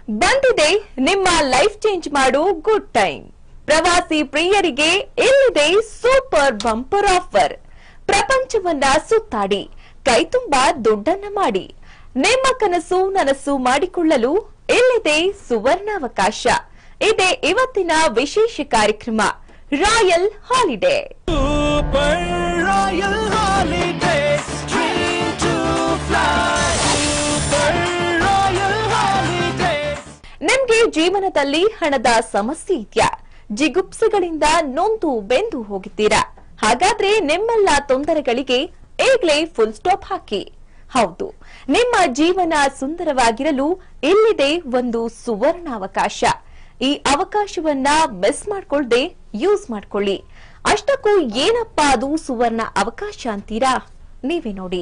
ಬಂದಿದೆ ನಿಮ್ಮ life change ಮಾಡು ಗುಡ್ ಟೈಮ್ ಪ್ರವಾಸಿ ಪ್ರಿಯರಿಗೆ ಇಲ್ಲಿದೆ ಸೂಪರ್ ಬಂಪರ್ ಆಫರ್ ಪ್ರಪಂಚವನ್ನ ಸುತ್ತಾಡಿ ಕೈತುಂಬಾ ದುಡ್ಡನ್ನ ಮಾಡಿ ನಿಮ್ಮ ಕನಸು ನನಸು ಮಾಡಿಕೊಳ್ಳಲು ಇಲ್ಲಿದೆ ಸುವರ್ಣಾವಕಾಶ ಇದೆ ಇವತ್ತಿನ ವಿಶೇಷ ಕಾರ್ಯಕ್ರಮ royal holiday Super Royal Holidays. Dream to fly. Super Royal Holidays. ನಿಮ್ಗೆ ಜೀವನದಲ್ಲಿ ಹಣದ ಸಮಸ್ಯೆ ಇದೆಯಾ ಜಿಗುಪ್ಸೆಗಳಿಂದ ನೊಂದು ಬೆಂದು ಹೋಗಿದ್ದೀರಾ ಹಾಗಾದ್ರೆ ನಿಮ್ಮೆಲ್ಲ ತೊಂದರೆಗಳಿಗೆ ಈಗ್ಲೇ ಫುಲ್ ಸ್ಟಾಪ್ ಹಾಕಿ ಹೌದು ನಿಮ್ಮ ಜೀವನ ಸುಂದರವಾಗಿರಲು ಇಲ್ಲಿದೆ ಒಂದು ಸುವರ್ಣಾವಕಾಶ ಈ ಅವಕಾಶವನ್ನ ಮಿಸ್ ಮಾಡ್ಕೊಳ್ದೆ ಯೂಸ್ ಮಾಡ್ಕೊಳ್ಳಿ ಅಷ್ಟಕ್ಕೂ ಏನಪ್ಪಾ ಅದು ಸುವರ್ಣ ಅವಕಾಶ ಅಂತೀರಾ ನೀವೇ ನೋಡಿ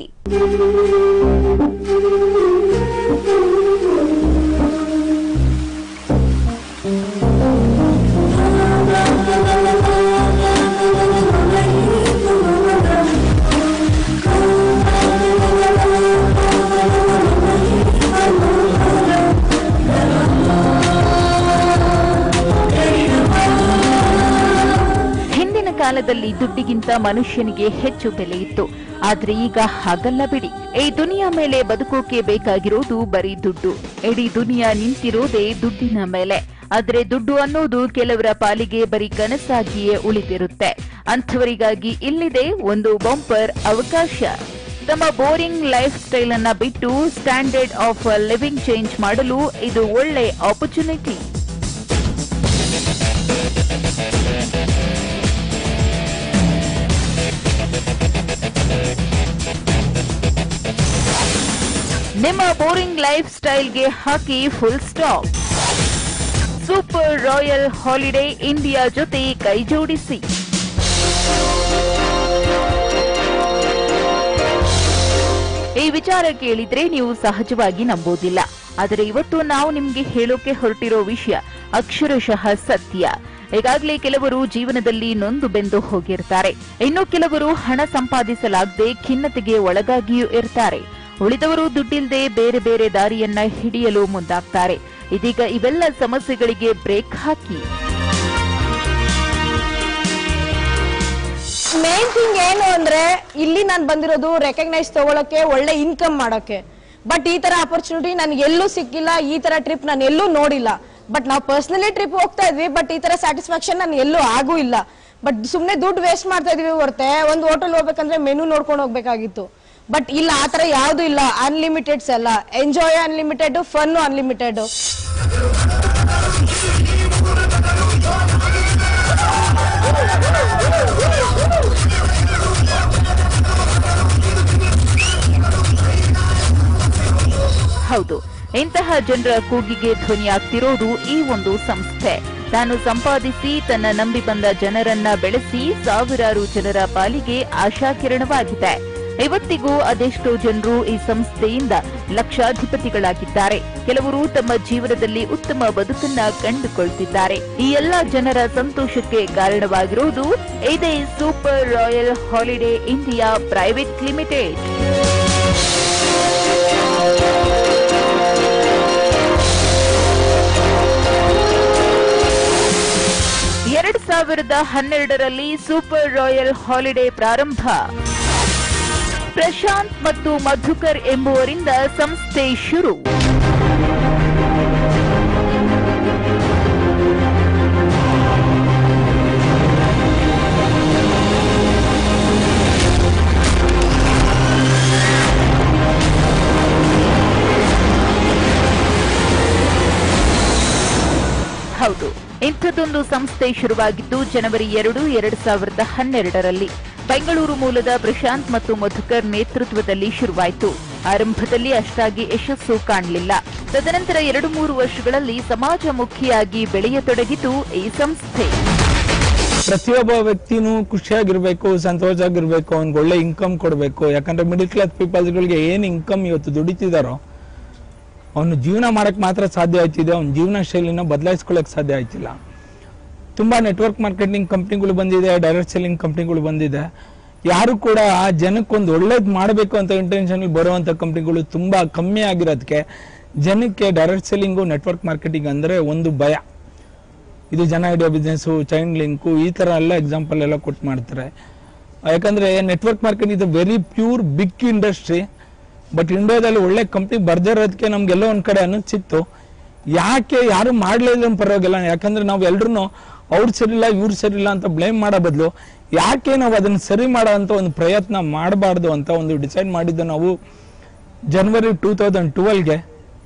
ಹಿಂದಿನ ಕಾಲದಲ್ಲಿ ದುಡ್ಡಿಗಿಂತ ಮನುಷ್ಯನಿಗೆ ಹೆಚ್ಚು ಬೆಲೆ ಇತ್ತು ಆದ್ರೆ ಈಗ ಹಾಗಲ್ಲ ಬಿಡಿ ಈ ದುನಿಯಾ ಮೇಲೆ ಬದುಕೋಕೆ ಬೇಕಾಗಿರೋದು ಬರೀ ದುಡ್ಡು ಇಡೀ ದುನಿಯಾ ನಿಂತಿರೋದೇ ದುಡ್ಡಿನ ಮೇಲೆ ಆದ್ರೆ ದುಡ್ಡು ಅನ್ನೋದು ಕೆಲವರ ಪಾಲಿಗೆ ಬರೀ ಕನಸಾಗಿಯೇ ಉಳಿದಿರುತ್ತೆ ಅಂಥವರಿಗಾಗಿ ಇಲ್ಲಿದೆ ಒಂದು ಬಂಪರ್ ಅವಕಾಶ ತಮ್ಮ ಬೋರಿಂಗ್ ಲೈಫ್ ಸ್ಟೈಲ್ ಅನ್ನ ಬಿಟ್ಟು ಸ್ಟ್ಯಾಂಡರ್ಡ್ ಆಫ್ ಲಿವಿಂಗ್ ಚೇಂಜ್ ಮಾಡಲು ಇದು ಒಳ್ಳೆ ಆಪರ್ಚುನಿಟಿ ನಿಮ್ಮ ಬೋರಿಂಗ್ ಲೈಫ್ ಸ್ಟೈಲ್ಗೆ ಹಾಕಿ full stop super royal holiday India ಜೊತೆ ಕೈಜೋಡಿಸಿ ಈ ವಿಚಾರ ಕೇಳಿದ್ರೆ ನೀವು ಸಹಜವಾಗಿ ನಂಬೋದಿಲ್ಲ ಆದರೆ ಇವತ್ತು ನಾವು ನಿಮ್ಗೆ ಹೇಳೋಕೆ ಹೊರಟಿರೋ ವಿಷಯ ಅಕ್ಷರಶಃ ಸತ್ಯ ಈಗಾಗಲೇ ಕೆಲವರು ಜೀವನದಲ್ಲಿ ನೊಂದು ಬೆಂದು ಹೋಗಿರ್ತಾರೆ ಇನ್ನು ಕೆಲವರು ಹಣ ಸಂಪಾದಿಸಲಾಗದೆ ಖಿನ್ನತೆಗೆ ಒಳಗಾಗಿಯೂ ಇರ್ತಾರೆ ಉಳಿದವರು ದುಡ್ಡಿಲ್ದೆ ಬೇರೆ ಬೇರೆ ದಾರಿಯನ್ನ ಹಿಡಿಯಲು ಮುಂದಾಗ್ತಾರೆ ಇದೀಗ ಇವೆಲ್ಲ ಸಮಸ್ಯೆಗಳಿಗೆ ಬ್ರೇಕ್ ಹಾಕಿ ಮೇನ್ ಥಿಂಗ್ ಏನು ಅಂದ್ರೆ ಇಲ್ಲಿ ನಾನು ಬಂದಿರೋದು ರೆಕಗ್ನೈಸ್ ತಗೊಳಕ್ಕೆ ಒಳ್ಳೆ ಇನ್ಕಮ್ ಮಾಡೋಕೆ ಬಟ್ ಈ ತರ ಅಪರ್ಚುನಿಟಿ ನನ್ಗೆ ಎಲ್ಲೂ ಸಿಕ್ಕಿಲ್ಲ ಈ ತರ ಟ್ರಿಪ್ ನಾನು ಎಲ್ಲೂ ನೋಡಿಲ್ಲ ಬಟ್ ನಾವು ಪರ್ಸನಲಿ ಟ್ರಿಪ್ ಹೋಗ್ತಾ ಇದ್ವಿ ಬಟ್ ಈ ತರ ಸ್ಯಾಟಿಸ್ಫ್ಯಾಕ್ಷನ್ ನಾನು ಎಲ್ಲೂ ಆಗೂ ಇಲ್ಲ ಬಟ್ ಸುಮ್ನೆ ದುಡ್ಡು ವೇಸ್ಟ್ ಮಾಡ್ತಾ ಇದೀವಿ ಹೊರತೆ ಒಂದು ಹೋಟೆಲ್ ಹೋಗ್ಬೇಕಂದ್ರೆ ಮೆನು ನೋಡ್ಕೊಂಡು ಹೋಗ್ಬೇಕಾಗಿತ್ತು ಬಟ್ ಇಲ್ಲ ಆ ತರ ಯಾವ್ದು ಇಲ್ಲ ಅನ್ಲಿಮಿಟೆಡ್ಸ್ ಎಲ್ಲ ಎಂಜಾಯ್ ಅನ್ಲಿಮಿಟೆಡ್ ಫನ್ ಅನ್ಲಿಮಿಟೆಡ್ ಹೌದು ಇಂತಹ ಜನರ ಕೂಗಿಗೆ ಧ್ವನಿಯಾಗ್ತಿರೋದು ಈ ಒಂದು ಸಂಸ್ಥೆ ತಾನು ಸಂಪಾದಿಸಿ ತನ್ನ ನಂಬಿ ಬಂದ ಜನರನ್ನ ಬೆಳೆಸಿ ಸಾವಿರಾರು ಜನರ ಪಾಲಿಗೆ ಆಶಾಕಿರಣವಾಗಿದೆ ಇವತ್ತಿಗೂ ಅದೆಷ್ಟೋ ಜನರು ಈ ಸಂಸ್ಥೆಯಿಂದ ಲಕ್ಷಾಧಿಪತಿಗಳಾಗಿದ್ದಾರೆ ಕೆಲವರು ತಮ್ಮ ಜೀವನದಲ್ಲಿ ಉತ್ತಮ ಬದುಕನ್ನ ಕಂಡುಕೊಳ್ತಿದ್ದಾರೆ ಈ ಎಲ್ಲಾ ಜನರ ಸಂತೋಷಕ್ಕೆ ಕಾರಣವಾಗಿರುವುದು ಇದೇ super royal holiday India private limited ಎರಡ್ ಸಾವಿರದ ಹನ್ನೆರಡರಲ್ಲಿ ಸೂಪರ್ ರಾಯಲ್ ಹಾಲಿಡೇ ಪ್ರಾರಂಭ ಪ್ರಶಾಂತ್ ಮತ್ತು ಮಧುಕರ್ ಎಂಬುವರಿಂದ ಸಂಸ್ಥೆ ಶುರು ಹೌದು ಇಂಥದ್ದೊಂದು ಸಂಸ್ಥೆ ಶುರುವಾಗಿದ್ದು ಜನವರಿ ಎರಡು ಎರಡ್ ಸಾವಿರದ ಹನ್ನೆರಡರಲ್ಲಿ ಬೆಂಗಳೂರು ಮೂಲದ ಪ್ರಶಾಂತ್ ಮತ್ತು ಮಧುಕರ್ ನೇತೃತ್ವದಲ್ಲಿ ಶುರುವಾಯಿತು ಆರಂಭದಲ್ಲಿ ಅಷ್ಟಾಗಿ ಯಶಸ್ಸು ಕಾಣಲಿಲ್ಲ ತದನಂತರ ಎರಡು ಮೂರು ವರ್ಷಗಳಲ್ಲಿ ಸಮಾಜಮುಖಿಯಾಗಿ ಬೆಳೆಯತೊಡಗಿತು ಈ ಸಂಸ್ಥೆ ಪ್ರತಿಯೊಬ್ಬ ವ್ಯಕ್ತಿನೂ ಖುಷಿಯಾಗಿರ್ಬೇಕು ಸಂತೋಷವಾಗಿರ್ಬೇಕು ಅವ್ನಿಗೆ ಒಳ್ಳೆ ಇನ್ಕಮ್ ಕೊಡಬೇಕು ಯಾಕಂದ್ರೆ ಮಿಡಿಲ್ ಕ್ಲಾಸ್ ಪೀಪಲ್ಸ್ಗಳಿಗೆ ಏನ್ ಇನ್ಕಮ್ ಇವತ್ತು ದುಡಿತಿದಾರೋ ಅವನು ಜೀವನ ಮಾಡಕ್ ಮಾತ್ರ ಸಾಧ್ಯ ಆಯ್ತಿದೆ ಅವ್ನ ಜೀವನ ಶೈಲಿನ ಬದಲಾಯಿಸ್ಕೊಳ್ಳಕ್ ಸಾಧ್ಯ ಆಯ್ತಿಲ್ಲ ತುಂಬಾ ನೆಟ್ವರ್ಕ್ ಮಾರ್ಕೆಟಿಂಗ್ ಕಂಪ್ನಿಗಳು ಬಂದಿದೆ ಡೈರೆಕ್ಟ್ ಸೆಲ್ಲಿಂಗ್ ಕಂಪ್ನಿಗಳು ಬಂದಿದೆ ಯಾರು ಕೂಡ ಜನಕ್ಕೊಂದು ಒಳ್ಳೇದ್ ಮಾಡಬೇಕು ಅಂತ ಇಂಟೆನ್ಷನ್ ಬರುವಂತ ಕಂಪ್ನಿಗಳು ತುಂಬಾ ಕಮ್ಮಿ ಆಗಿರೋದಕ್ಕೆ ಜನಕ್ಕೆ ಡೈರೆಕ್ಟ್ ಸೆಲ್ಲಿಂಗು ನೆಟ್ವರ್ಕ್ ಮಾರ್ಕೆಟಿಂಗ್ ಅಂದರೆ ಒಂದು ಭಯ ಇದು ಜನ ಹಿಡಿಯೋ ಬಿಸ್ನೆಸ್ಸು ಚೈನ್ ಲಿಂಕು ಈ ಥರ ಎಲ್ಲ ಎಕ್ಸಾಂಪಲ್ ಎಲ್ಲ ಕೊಟ್ಟು ಮಾಡ್ತಾರೆ ಯಾಕಂದರೆ ನೆಟ್ವರ್ಕ್ ಮಾರ್ಕೆಟ್ ಇದು very pure big industry but ಇಂಡಿಯಾದಲ್ಲಿ ಒಳ್ಳೆ ಕಂಪ್ನಿ ಬರ್ದೇ ಇರೋದಕ್ಕೆ ನಮ್ಗೆಲ್ಲೋ ಒಂದು ಕಡೆ ಅನಿಸಿತ್ತು ಯಾಕೆ ಯಾರು ಮಾಡಲಿಲ್ಲ ಪರವಾಗಿಲ್ಲ ಯಾಕಂದ್ರೆ ನಾವು ಎಲ್ರು ಅವ್ರು ಸರಿಯಿಲ್ಲ ಇವ್ರು ಸರಿಯಿಲ್ಲ ಅಂತ ಬ್ಲೇಮ್ ಮಾಡೋ ಬದಲು ಯಾಕೆ ನಾವು ಅದನ್ನು ಸರಿ ಮಾಡೋ ಅಂತ ಒಂದು ಪ್ರಯತ್ನ ಮಾಡಬಾರ್ದು ಅಂತ ಒಂದು ಡಿಸೈಡ್ ಮಾಡಿದ್ದು ನಾವು ಜನವರಿ ಟೂ ತೌಸಂಡ್ ಟ್ವೆಲ್ಗೆ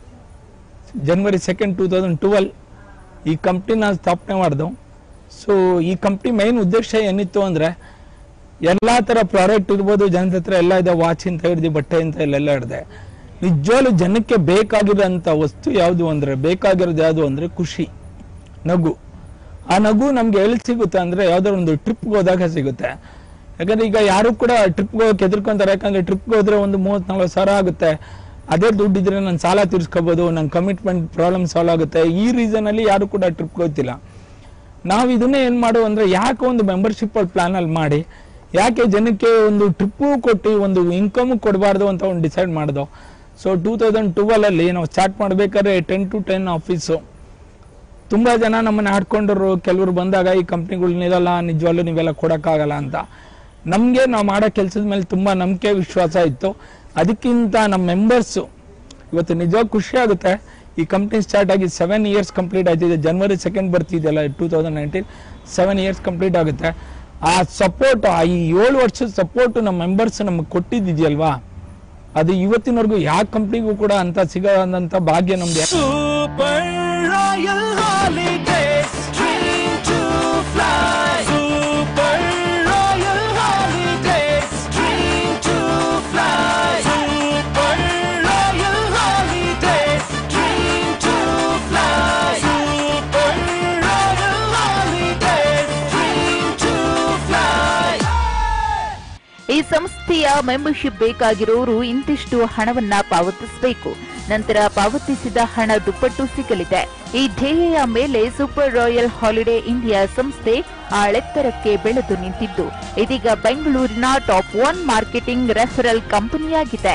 January second two thousand twelve ಈ ಕಂಪ್ನಿನ ಸ್ಥಾಪನೆ ಮಾಡ್ದು ಸೊ ಈ ಕಂಪ್ನಿ ಮೈನ್ ಉದ್ದೇಶ ಏನಿತ್ತು ಅಂದ್ರೆ ಎಲ್ಲಾ ತರ ಪ್ರಾಡಕ್ಟ್ ಇರ್ಬೋದು ಜನದ ಹತ್ರ ಎಲ್ಲ ಇದೆ ವಾಚ್ ಅಂತ ಹಿಡ್ದು ಬಟ್ಟೆ ಅಂತ ಇಲ್ಲೆಲ್ಲ ಹಿಡ್ದೆ ನಿಜವಾಗ್ಲೂ ಜನಕ್ಕೆ ಬೇಕಾಗಿರೋಂಥ ವಸ್ತು ಯಾವುದು ಅಂದ್ರೆ ಬೇಕಾಗಿರೋದು ಯಾವುದು ಅಂದ್ರೆ ಖುಷಿ ನಗು ಆ ನಗು ನಮ್ಗೆ ಎಲ್ಲಿ ಸಿಗುತ್ತೆ ಅಂದ್ರೆ ಯಾವ್ದಾದ್ರು ಒಂದು ಟ್ರಿಪ್ಗೆ ಹೋದಾಗ ಸಿಗುತ್ತೆ ಯಾಕಂದ್ರೆ ಈಗ ಯಾರು ಕೂಡ ಟ್ರಿಪ್ಗೆ ಹೋಗಕ್ಕೆ ಎದುರ್ಕೊಂತಾರೆ ಯಾಕಂದ್ರೆ ಟ್ರಿಪ್ಗೆ ಹೋದ್ರೆ ಒಂದು ಮೂವತ್ತ್ ನಲ್ವತ್ತು ಸಾವಿರ ಆಗುತ್ತೆ ಅದೇ ದುಡ್ಡಿದ್ರೆ ನಾನು ಸಾಲ ತೀರ್ಸ್ಕೋಬಹುದು ನನ್ನ ಕಮಿಟ್ಮೆಂಟ್ ಪ್ರಾಬ್ಲಮ್ ಸಾಲ್ವ್ ಆಗುತ್ತೆ ಈ ರೀಸನ್ ಅಲ್ಲಿ ಯಾರು ಕೂಡ ಟ್ರಿಪ್ಗೆ ಹೋಗ್ತಿಲ್ಲ ನಾವು ಇದನ್ನೇ ಏನ್ ಮಾಡು ಅಂದ್ರೆ ಯಾಕೆ ಒಂದು ಮೆಂಬರ್ಶಿಪ್ ಪ್ಲಾನ್ ಅಲ್ಲಿ ಮಾಡಿ ಯಾಕೆ ಜನಕ್ಕೆ ಒಂದು ಟ್ರಿಪ್ಪು ಕೊಟ್ಟು ಒಂದು ಇನ್ಕಮ್ ಕೊಡಬಾರ್ದು ಅಂತ ಒಂದು ಡಿಸೈಡ್ ಮಾಡ್ದೋ ಸೊ ಟೂ ತೌಸಂಡ್ ಟ್ವೆಲ್ ಅಲ್ಲಿ ನಾವು ಸ್ಟಾರ್ಟ್ ಮಾಡ್ಬೇಕಾದ್ರೆ ಟೆನ್ ಟು ಟೆನ್ ಆಫೀಸು ತುಂಬಾ ಜನ ನಮ್ಮನ್ನ ಆಡ್ಕೊಂಡ್ರು ಕೆಲವರು ಬಂದಾಗ ಈ ಕಂಪ್ನಿಗಳನ್ನಿರಲ್ಲ ನಿಜವಾಗ್ಲೂ ನೀವೆಲ್ಲ ಕೊಡಕ್ಕಾಗಲ್ಲ ಅಂತ ನಮ್ಗೆ ನಾವು ಮಾಡೋ ಕೆಲಸದ ಮೇಲೆ ತುಂಬಾ ನಂಬಿಕೆ ವಿಶ್ವಾಸ ಇತ್ತು ಅದಕ್ಕಿಂತ ನಮ್ಮ ಮೆಂಬರ್ಸ್ ಇವತ್ತು ನಿಜವಾಗ ಖುಷಿ ಆಗುತ್ತೆ ಈ ಕಂಪ್ನಿ ಸ್ಟಾರ್ಟ್ ಆಗಿ ಸೆವೆನ್ ಇಯರ್ಸ್ ಕಂಪ್ಲೀಟ್ ಆಯ್ತಿದೆ ಜನವರಿ ಸೆಕೆಂಡ್ ಬರ್ತಿದೆಯಲ್ಲ two thousand nineteen seven years complete ಆಗುತ್ತೆ ಆ ಸಪೋರ್ಟ್ ಆ ಈ ಏಳು ವರ್ಷದ ಸಪೋರ್ಟ್ ನಮ್ಮ ಮೆಂಬರ್ಸ್ ನಮಗೆ ಕೊಟ್ಟಿದ್ದಿದೆಯಲ್ವಾ ಅದು ಇವತ್ತಿನವರೆಗೂ ಯಾವ ಕಂಪ್ನಿಗೂ ಕೂಡ ಅಂತ ಸಿಗದಂತ ಭಾಗ್ಯ ನಮ್ದು Super Royal Holidays, dream to fly. Super Royal Holidays, dream to fly. Super Royal Holidays, dream to fly. Super Royal Holidays, dream to fly. ಈ ಸಂಸ್ಥೆಯ ಮೆಂಬರ್ಶಿಪ್ ಬೇಕಾಗಿರೋರು ಇಂತಿಷ್ಟು ಹಣವನ್ನ ಪಾವತಿಸಬೇಕು ನಂತರ ಪಾವತಿಸಿದ ಹಣ ದುಪ್ಪಟ್ಟು ಸಿಗಲಿದೆ ಈ ಧ್ಯೇಯ ಮೇಲೆ ಸೂಪರ್ ರಾಯಲ್ ಹಾಲಿಡೇ ಇಂಡಿಯಾ ಸಂಸ್ಥೆ ಆಳೆತ್ತರಕ್ಕೆ ಬೆಳೆದು ನಿಂತಿದ್ದು ಇದೀಗ ಬೆಂಗಳೂರಿನ ಟಾಪ್ ಒನ್ ಮಾರ್ಕೆಟಿಂಗ್ ರೆಫರಲ್ ಕಂಪನಿಯಾಗಿದೆ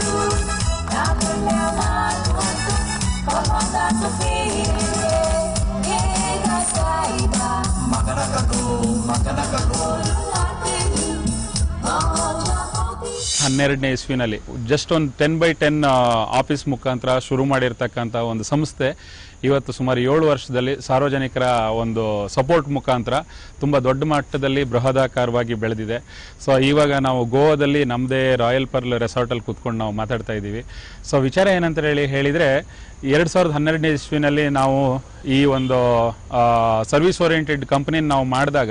ಹನ್ನೆರಡನೇ ಇಸ್ವಿನಲ್ಲಿ ಜಸ್ಟ್ ಒಂದು ಟೆನ್ ಬೈ ಟೆನ್ ಆಫೀಸ್ ಮುಖಾಂತರ ಶುರು ಮಾಡಿರ್ತಕ್ಕಂಥ ಒಂದು ಸಂಸ್ಥೆ ಇವತ್ತು ಸುಮಾರು ಏಳು ವರ್ಷದಲ್ಲಿ ಸಾರ್ವಜನಿಕರ ಒಂದು ಸಪೋರ್ಟ್ ಮುಖಾಂತರ ತುಂಬ ದೊಡ್ಡ ಮಟ್ಟದಲ್ಲಿ ಬೃಹದಾಕಾರವಾಗಿ ಬೆಳೆದಿದೆ ಸೊ ಇವಾಗ ನಾವು ಗೋವಾದಲ್ಲಿ ನಮ್ಮದೇ ರಾಯಲ್ ಪರ್ಲ್ ರೆಸಾರ್ಟಲ್ಲಿ ಕೂತ್ಕೊಂಡು ನಾವು ಮಾತಾಡ್ತಾ ಇದ್ದೀವಿ ಸೊ ವಿಚಾರ ಏನಂತ ಹೇಳಿ ಹೇಳಿದರೆ ಎರಡು ಸಾವಿರದ ಹನ್ನೆರಡನೇ ಇಸ್ವಿನಲ್ಲಿ ನಾವು ಈ ಒಂದು ಸರ್ವಿಸ್ ಓರಿಯೆಂಟೆಡ್ ಕಂಪನಿನ ನಾವು ಮಾಡಿದಾಗ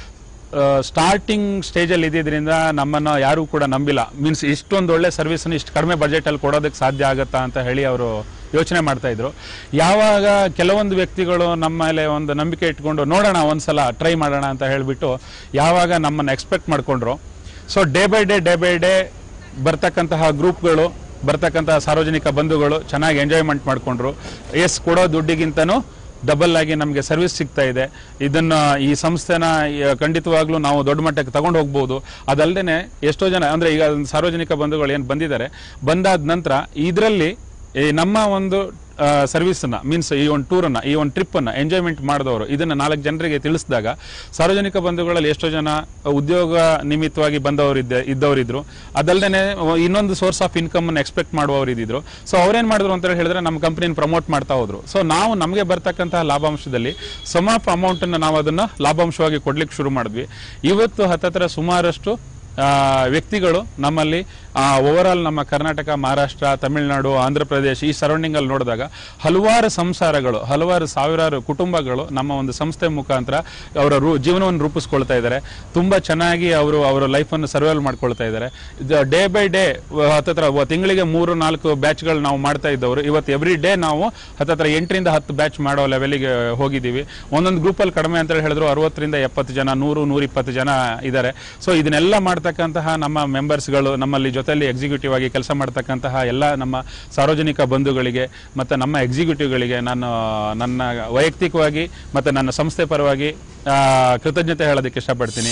ಸ್ಟಾರ್ಟಿಂಗ್ ಸ್ಟೇಜಲ್ಲಿ ಇದ್ದಿದ್ರಿಂದ ನಮ್ಮನ್ನು ಯಾರೂ ಕೂಡ ನಂಬಿಲ್ಲ ಮೀನ್ಸ್ ಇಷ್ಟೊಂದು ಒಳ್ಳೆ ಸರ್ವಿಸ್ನ ಇಷ್ಟು ಕಡಿಮೆ ಬಜೆಟಲ್ಲಿ ಕೊಡೋದಕ್ಕೆ ಸಾಧ್ಯ ಆಗುತ್ತಾ ಅಂತ ಹೇಳಿ ಅವರು ಯೋಚನೆ ಮಾಡ್ತಾ ಇದ್ರು ಯಾವಾಗ ಕೆಲವೊಂದು ವ್ಯಕ್ತಿಗಳು ನಮ್ಮ ಮೇಲೆ ಒಂದು ನಂಬಿಕೆ ಇಟ್ಕೊಂಡು ನೋಡೋಣ ಒಂದ್ಸಲ ಟ್ರೈ ಮಾಡೋಣ ಅಂತ ಹೇಳಿಬಿಟ್ಟು ಯಾವಾಗ ನಮ್ಮನ್ನು ಎಕ್ಸ್ಪೆಕ್ಟ್ ಮಾಡ್ಕೊಂಡ್ರು so day by day day by day ಬರ್ತಕ್ಕಂತಹ ಗ್ರೂಪ್ಗಳು ಬರ್ತಕ್ಕಂತಹ ಸಾರ್ವಜನಿಕ ಬಂಧುಗಳು ಚೆನ್ನಾಗಿ ಎಂಜಾಯ್ಮೆಂಟ್ ಮಾಡಿಕೊಂಡ್ರು ಎಸ್ ಕೊಡೋ ದುಡ್ಡಿಗಿಂತನೂ ಡಬಲ್ ಆಗಿ ನಮಗೆ ಸರ್ವಿಸ್ ಸಿಗ್ತಾ ಇದೆ ಇದನ್ನ ಈ ಸಂಸ್ಥೆನ ಈ, ಖಂಡಿತವಾಗ್ಲೂ ನಾವು ದೊಡ್ಡ ಮಟ್ಟಕ್ಕೆ ತಗೊಂಡು ಹೋಗ್ಬೋದು ಅದಲ್ಲದೆ ಎಷ್ಟೋ ಜನ ಅಂದ್ರೆ ಈಗ ಒಂದು ಸಾರ್ವಜನಿಕ ಬಂಧುಗಳು ಏನು ಬಂದಿದ್ದಾರೆ ಬಂದಾದ ನಂತರ ಇದರಲ್ಲಿ ಈ ನಮ್ಮ ಒಂದು ಸರ್ವಿಸನ್ನ ಮೀನ್ಸ್ ಈ ಒಂದು ಟೂರನ್ನ ಈ ಒಂದು ಟ್ರಿಪ್ಪನ್ನು ಎಂಜಾಯ್ಮೆಂಟ್ ಮಾಡಿದವರು ಇದನ್ನ ನಾಲ್ಕು ಜನರಿಗೆ ತಿಳಿಸಿದಾಗ ಸಾರ್ವಜನಿಕ ಬಂಧುಗಳಲ್ಲಿ ಎಷ್ಟೋ ಜನ ಉದ್ಯೋಗ ನಿಮಿತ್ತವಾಗಿ ಬಂದವರು ಇದ್ದ ಇದ್ದವರಿದ್ರು ಅದಲ್ಲದೆ ಇನ್ನೊಂದು ಸೋರ್ಸ್ ಆಫ್ ಇನ್ಕಮ್ ಅನ್ನು ಎಕ್ಸ್ಪೆಕ್ಟ್ ಮಾಡುವವರು ಇದ್ದಿದ್ರು ಸೊ ಅವ್ರೇನ್ ಮಾಡಿದ್ರು ಅಂತ ಹೇಳಿದ್ರೆ ನಮ್ಮ ಕಂಪ್ನಿನ ಪ್ರಮೋಟ್ ಮಾಡ್ತಾ ಹೋದ್ರು ಸೊ ನಾವು ನಮಗೆ ಬರ್ತಕ್ಕಂತಹ ಲಾಭಾಂಶದಲ್ಲಿ ಸಮ್ ಆಫ್ ಅಮೌಂಟ್ ಅನ್ನು ನಾವು ಅದನ್ನ ಲಾಭಾಂಶವಾಗಿ ಕೊಡ್ಲಿಕ್ಕೆ ಶುರು ಮಾಡಿದ್ವಿ ಇವತ್ತು ಹತ್ತತ್ರ ಸುಮಾರಷ್ಟು ಆ, ವ್ಯಕ್ತಿಗಳು ನಮ್ಮಲ್ಲಿ ಓವರ್ ಆಲ್ ನಮ್ಮ ಕರ್ನಾಟಕ ಮಹಾರಾಷ್ಟ್ರ ತಮಿಳುನಾಡು ಆಂಧ್ರ ಪ್ರದೇಶ್ ಈ ಸರೌಂಡಿಂಗ್ ಅಲ್ಲಿ ನೋಡಿದಾಗ ಹಲವಾರು ಸಂಸಾರಗಳು ಹಲವಾರು ಸಾವಿರಾರು ಕುಟುಂಬಗಳು ನಮ್ಮ ಒಂದು ಸಂಸ್ಥೆ ಮುಖಾಂತರ ಅವರ ರೂ ಜೀವನವನ್ನು ರೂಪಿಸ್ಕೊಳ್ತಾ ಇದ್ದಾರೆ ತುಂಬಾ ಚೆನ್ನಾಗಿ ಅವರು ಅವರ ಲೈಫನ್ನು ಸರ್ವೈವಲ್ ಮಾಡ್ಕೊಳ್ತಾ ಇದ್ದಾರೆ ಡೇ ಬೈ ಡೇ ಹತ್ತತ್ರ ಒ- ತಿಂಗಳಿಗೆ ಮೂರು ನಾಲ್ಕು ಬ್ಯಾಚ್ಗಳು ನಾವು ಮಾಡ್ತಾ ಇದ್ದವರು ಇವತ್ತು ಎವ್ರಿ ಡೇ ನಾವು ಹತ್ತತ್ರ ಎಂಟರಿಂದ ಹತ್ತು ಬ್ಯಾಚ್ ಮಾಡೋ ಲೆವೆಲಿಗೆ ಹೋಗಿದ್ದೀವಿ ಒಂದೊಂದು ಗ್ರೂಪಲ್ಲಿ ಕಡಿಮೆ ಅಂತ ಹೇಳಿದ್ರು ಅರವತ್ತರಿಂದ ಎಪ್ಪತ್ತು ಜನ ನೂರು ನೂರಿಪ್ಪತ್ತು ಜನ ಇದ್ದಾರೆ ಸೊ ಇದನ್ನೆಲ್ಲ ಮಾಡ್ತಕ್ಕಂತಹ ನಮ್ಮ ಮೆಂಬರ್ಸ್ಗಳು ನಮ್ಮಲ್ಲಿ ಜೊತೆಲಿ ಎಕ್ಸಿಕ್ಯೂಟಿವ್ ಆಗಿ ಕೆಲಸ ಮಾಡ್ತಕ್ಕಂತಹ ಎಲ್ಲ ನಮ್ಮ ಸಾರ್ವಜನಿಕ ಬಂಧುಗಳಿಗೆ ಮತ್ತು ನಮ್ಮ ಎಕ್ಸಿಕ್ಯೂಟಿವ್ಗಳಿಗೆ ನಾನು ನನ್ನ ವೈಯಕ್ತಿಕವಾಗಿ ಮತ್ತು ನನ್ನ ಸಂಸ್ಥೆ ಪರವಾಗಿ ಆ, ಕೃತಜ್ಞತೆ ಹೇಳೋದಕ್ಕೆ ಇಷ್ಟಪಡ್ತೀನಿ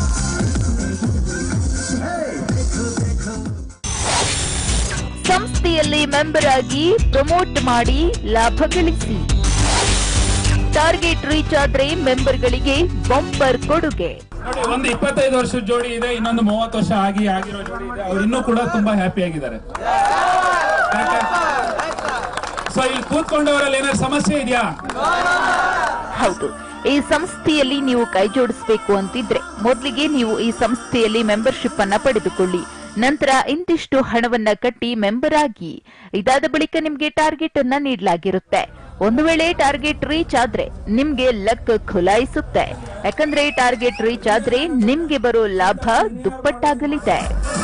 ಸಂಸ್ಥೆಯ ಸಂಸ್ಥೆಯಲ್ಲಿ ಮೆಂಬರ್ ಆಗಿ ಪ್ರಮೋಟ್ ಮಾಡಿ ಲಾಭ ಗಳಿಸಿ ಟಾರ್ಗೆಟ್ ರೀಚ್ ಆದ್ರೆ ಮೆಂಬರ್ಗಳಿಗೆ ಬಂಪರ್ ಕೊಡುಗೆ ನೋಡಿ ಒಂದು ಇಪ್ಪತ್ತೈದು ವರ್ಷದ ಜೋಡಿ ಇದೆ ಇನ್ನೊಂದು ಮೂವತ್ತು ವರ್ಷ ಆಗಿ ಆಗಿರೋ ಜೋಡಿ ಇದೆ ಅವ್ರು ಇನ್ನೂ ಕೂಡ ತುಂಬಾ ಹ್ಯಾಪಿ ಆಗಿದ್ದಾರೆ ಸೊ ಇಲ್ಲಿ ಕೂತ್ಕೊಂಡವರಲ್ಲಿ ಏನಾದ್ರು ಸಮಸ್ಯೆ ಇದೆಯಾ ಹೌದು ಈ ಸಂಸ್ಥೆಯಲ್ಲಿ ನೀವು ಕೈ ಜೋಡಿಸಬೇಕು ಅಂತಿದ್ರೆ ಮೊದಲಿಗೆ ನೀವು ಈ ಸಂಸ್ಥೆಯಲ್ಲಿ ಮೆಂಬರ್ಶಿಪ್ ಅನ್ನ ಪಡೆದುಕೊಳ್ಳಿ ನಂತರ ಇಂತಿಷ್ಟು ಹಣವನ್ನ ಕಟ್ಟಿ ಮೆಂಬರ್ ಆಗಿ ಇದಾದ ಬಳಿಕ ನಿಮ್ಗೆ ಟಾರ್ಗೆಟ್ ಅನ್ನ ನೀಡಲಾಗಿರುತ್ತೆ ಒಂದು ವೇಳೆ ಟಾರ್ಗೆಟ್ ರೀಚ್ ಆದ್ರೆ ನಿಮ್ಗೆ ಲಕ್ ಖುಲಾಯಿಸುತ್ತೆ ಯಾಕಂದ್ರೆ ಟಾರ್ಗೆಟ್ ರೀಚ್ ಆದ್ರೆ ನಿಮ್ಗೆ ಬರೋ ಲಾಭ ದುಪ್ಪಟ್ಟಾಗಲಿದೆ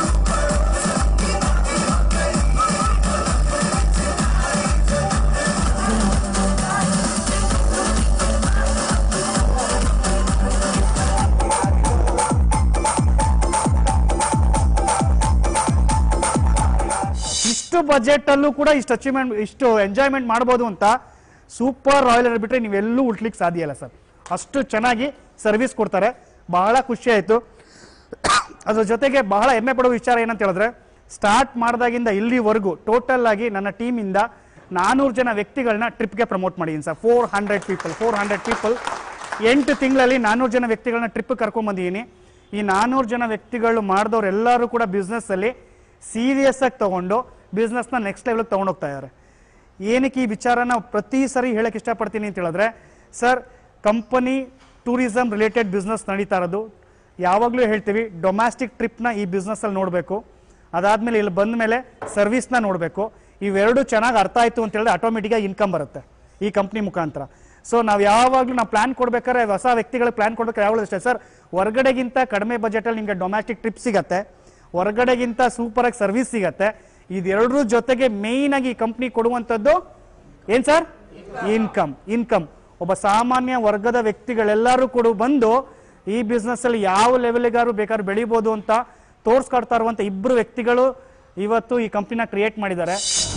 ಇಷ್ಟು ಬಜೆಟ್ ಅಲ್ಲೂ ಕೂಡ ಇಷ್ಟು ಅಚೀವ್ಮೆಂಟ್ ಇಷ್ಟು ಎಂಜಾಯ್ಮೆಂಟ್ ಮಾಡ್ಬೋದು ಅಂತ ಸೂಪರ್ ರಾಯಲ್ ಏರ್ ಬಿಟ್ರೆ ನೀವೆಲ್ಲೂ ಹುಟ್ಲಿಕ್ಕೆ ಸಾಧ್ಯ ಇಲ್ಲ ಸರ್ ಅಷ್ಟು ಚೆನ್ನಾಗಿ ಸರ್ವಿಸ್ ಕೊಡ್ತಾರೆ ಬಹಳ ಖುಷಿ ಆಯ್ತು ಅದ್ರ ಜೊತೆಗೆ ಬಹಳ ಹೆಮ್ಮೆ ಪಡುವ ವಿಚಾರ ಏನಂತ ಹೇಳಿದ್ರೆ ಸ್ಟಾರ್ಟ್ ಮಾಡಿದಾಗಿಂದ ಇಲ್ಲಿವರೆಗೂ ಟೋಟಲ್ ಆಗಿ ನನ್ನ ಟೀಮಿಂದ ನಾನೂರು ಜನ ವ್ಯಕ್ತಿಗಳನ್ನ ಟ್ರಿಪ್ಗೆ ಪ್ರಮೋಟ್ ಮಾಡಿದ್ದೀನಿ sir four hundred people four hundred people ಎಂಟು ತಿಂಗಳಲ್ಲಿ ನಾನೂರು ಜನ ವ್ಯಕ್ತಿಗಳನ್ನ ಟ್ರಿಪ್ ಕರ್ಕೊಂಡ್ಬಂದಿದ್ದೀನಿ ಈ ನಾನೂರು ಜನ ವ್ಯಕ್ತಿಗಳು ಮಾಡಿದವ್ರು ಎಲ್ಲರೂ ಕೂಡ business ಅಲ್ಲಿ ಸೀರಿಯಸ್ ಆಗಿ ತಗೊಂಡು ಬಿಸ್ನೆಸ್ನ ನೆಕ್ಸ್ಟ್ ಲೆವೆಲ್ಗೆ ತಗೊಂಡೋಗ್ತಾ ಇದ್ದಾರೆ ಏನಕ್ಕೆ ಈ ವಿಚಾರನ ಪ್ರತಿ ಸರಿ ಹೇಳಕ್ ಇಷ್ಟಪಡ್ತೀನಿ ಅಂತ ಹೇಳಿದ್ರೆ sir company tourism related business ನಡೀತಾ ಇರೋದು ಯಾವಾಗಲೂ ಹೇಳ್ತೀವಿ ಡೊಮ್ಯಾಸ್ಟಿಕ್ ಟ್ರಿಪ್ನ ಈ ಬಿಸ್ನೆಸ್ಸಲ್ಲಿ ನೋಡಬೇಕು ಅದಾದ್ಮೇಲೆ ಇಲ್ಲಿ ಬಂದ ಮೇಲೆ ಸರ್ವಿಸ್ನ ನೋಡಬೇಕು ಇವೆರಡು ಚೆನ್ನಾಗಿ ಅರ್ಥ ಆಯ್ತು ಅಂತ ಹೇಳಿದ್ರೆ ಆಟೋಮೆಟಿಕ್ಕಾಗಿ ಇನ್ಕಮ್ ಬರುತ್ತೆ ಈ ಕಂಪ್ನಿ ಮುಖಾಂತರ ಸೊ ನಾವು ಯಾವಾಗಲೂ ನಾವು ಪ್ಲಾನ್ ಕೊಡ್ಬೇಕಾದ್ರೆ ಹೊಸ ವ್ಯಕ್ತಿಗಳಿಗೆ ಪ್ಲಾನ್ ಕೊಡ್ಬೇಕಾದ್ರೆ ಯಾವಾಗಲೂ ಅಷ್ಟೇ ಸರ್ ಹೊರಗಡೆಗಿಂತ ಕಡಿಮೆ ಬಜೆಟಲ್ಲಿ ನಿಮಗೆ ಡೊಮ್ಯಾಸ್ಟಿಕ್ ಟ್ರಿಪ್ ಸಿಗತ್ತೆ ಹೊರಗಡೆಗಿಂತ ಸೂಪರ್ ಆಗಿ ಸರ್ವಿಸ್ ಸಿಗತ್ತೆ ಇದೆರಡರ ಜೊತೆಗೆ ಮೇಯ್ನ್ ಆಗಿ ಈ ಕಂಪ್ನಿ ಕೊಡುವಂಥದ್ದು ಏನ್ ಸರ್ ಇನ್ಕಮ್ ಇನ್ಕಮ್ ಒಬ್ಬ ಸಾಮಾನ್ಯ ವರ್ಗದ ವ್ಯಕ್ತಿಗಳೆಲ್ಲರೂ ಕೂಡ ಬಂದು ಈ ಬಿಸ್ನೆಸ್ ಅಲ್ಲಿ ಯಾವ ಲೆವೆಲ್ಗಾರು ಬೇಕಾದ್ರೂ ಬೆಳಿಬೋದು ಅಂತ ತೋರ್ಸ್ಕೊಡ್ತಾ ಇರುವಂತ ಇಬ್ರು ವ್ಯಕ್ತಿಗಳು ಇವತ್ತು ಈ ಕಂಪ್ನಿನ ಕ್ರಿಯೇಟ್ ಮಾಡಿದ್ದಾರೆ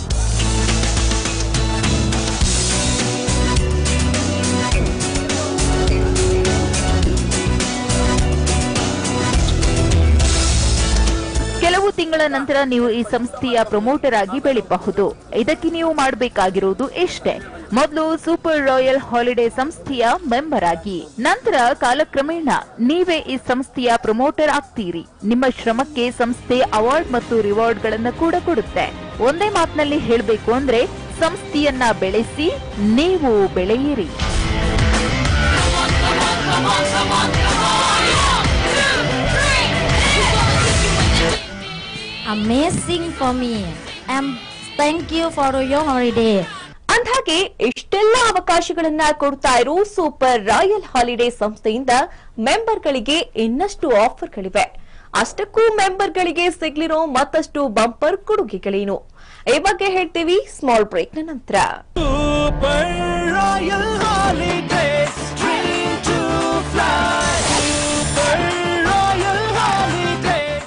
ಕೆಲವು ತಿಂಗಳ ನಂತರ ನೀವು ಈ ಸಂಸ್ಥೆಯ ಪ್ರಮೋಟರ್ ಆಗಿ ಬೆಳಿಬಹುದು ಇದಕ್ಕೆ ನೀವು ಮಾಡಬೇಕಾಗಿರುವುದು ಇಷ್ಟೇ ಮೊದಲು ಸೂಪರ್ ರಾಯಲ್ ಹಾಲಿಡೇ ಸಂಸ್ಥೆಯ ಮೆಂಬರ್ ಆಗಿ ನಂತರ ಕಾಲಕ್ರಮೇಣ ನೀವೇ ಈ ಸಂಸ್ಥೆಯ ಪ್ರಮೋಟರ್ ಆಗ್ತೀರಿ ನಿಮ್ಮ ಶ್ರಮಕ್ಕೆ ಸಂಸ್ಥೆ ಅವಾರ್ಡ್ ಮತ್ತು ರಿವಾರ್ಡ್ ಗಳನ್ನ ಕೂಡ ಕೊಡುತ್ತೆ ಒಂದೇ ಮಾತಿನಲ್ಲಿ ಹೇಳಬೇಕು ಅಂದ್ರೆ ಸಂಸ್ಥೆಯನ್ನ ಬೆಳೆಸಿ ನೀವು ಬೆಳೆಯಿರಿ amazing for me. And thank you for your holiday. ಅಂದ್ಹಾಗೆ ಇಷ್ಟೆಲ್ಲ ಅವಕಾಶಗಳನ್ನ ಕೊಡ್ತಾ ಇರೋ ಸೂಪರ್ ರಾಯಲ್ ಹಾಲಿಡೇ ಸಂಸ್ಥೆಯಿಂದ ಮೆಂಬರ್ಗಳಿಗೆ ಇನ್ನಷ್ಟು ಆಫರ್ಗಳಿವೆ ಅಷ್ಟಕ್ಕೂ ಮೆಂಬರ್ಗಳಿಗೆ ಸಿಗ್ಲಿರೋ ಮತ್ತಷ್ಟು ಬಂಪರ್ ಕೊಡುಗೆಗಳೇನು ಈ ಬಗ್ಗೆ ಹೇಳ್ತೀವಿ ಸ್ಮಾಲ್ ಬ್ರೇಕ್ ನ ನಂತರ Super Royal Holidays, dream to fly. Super Royal Holidays.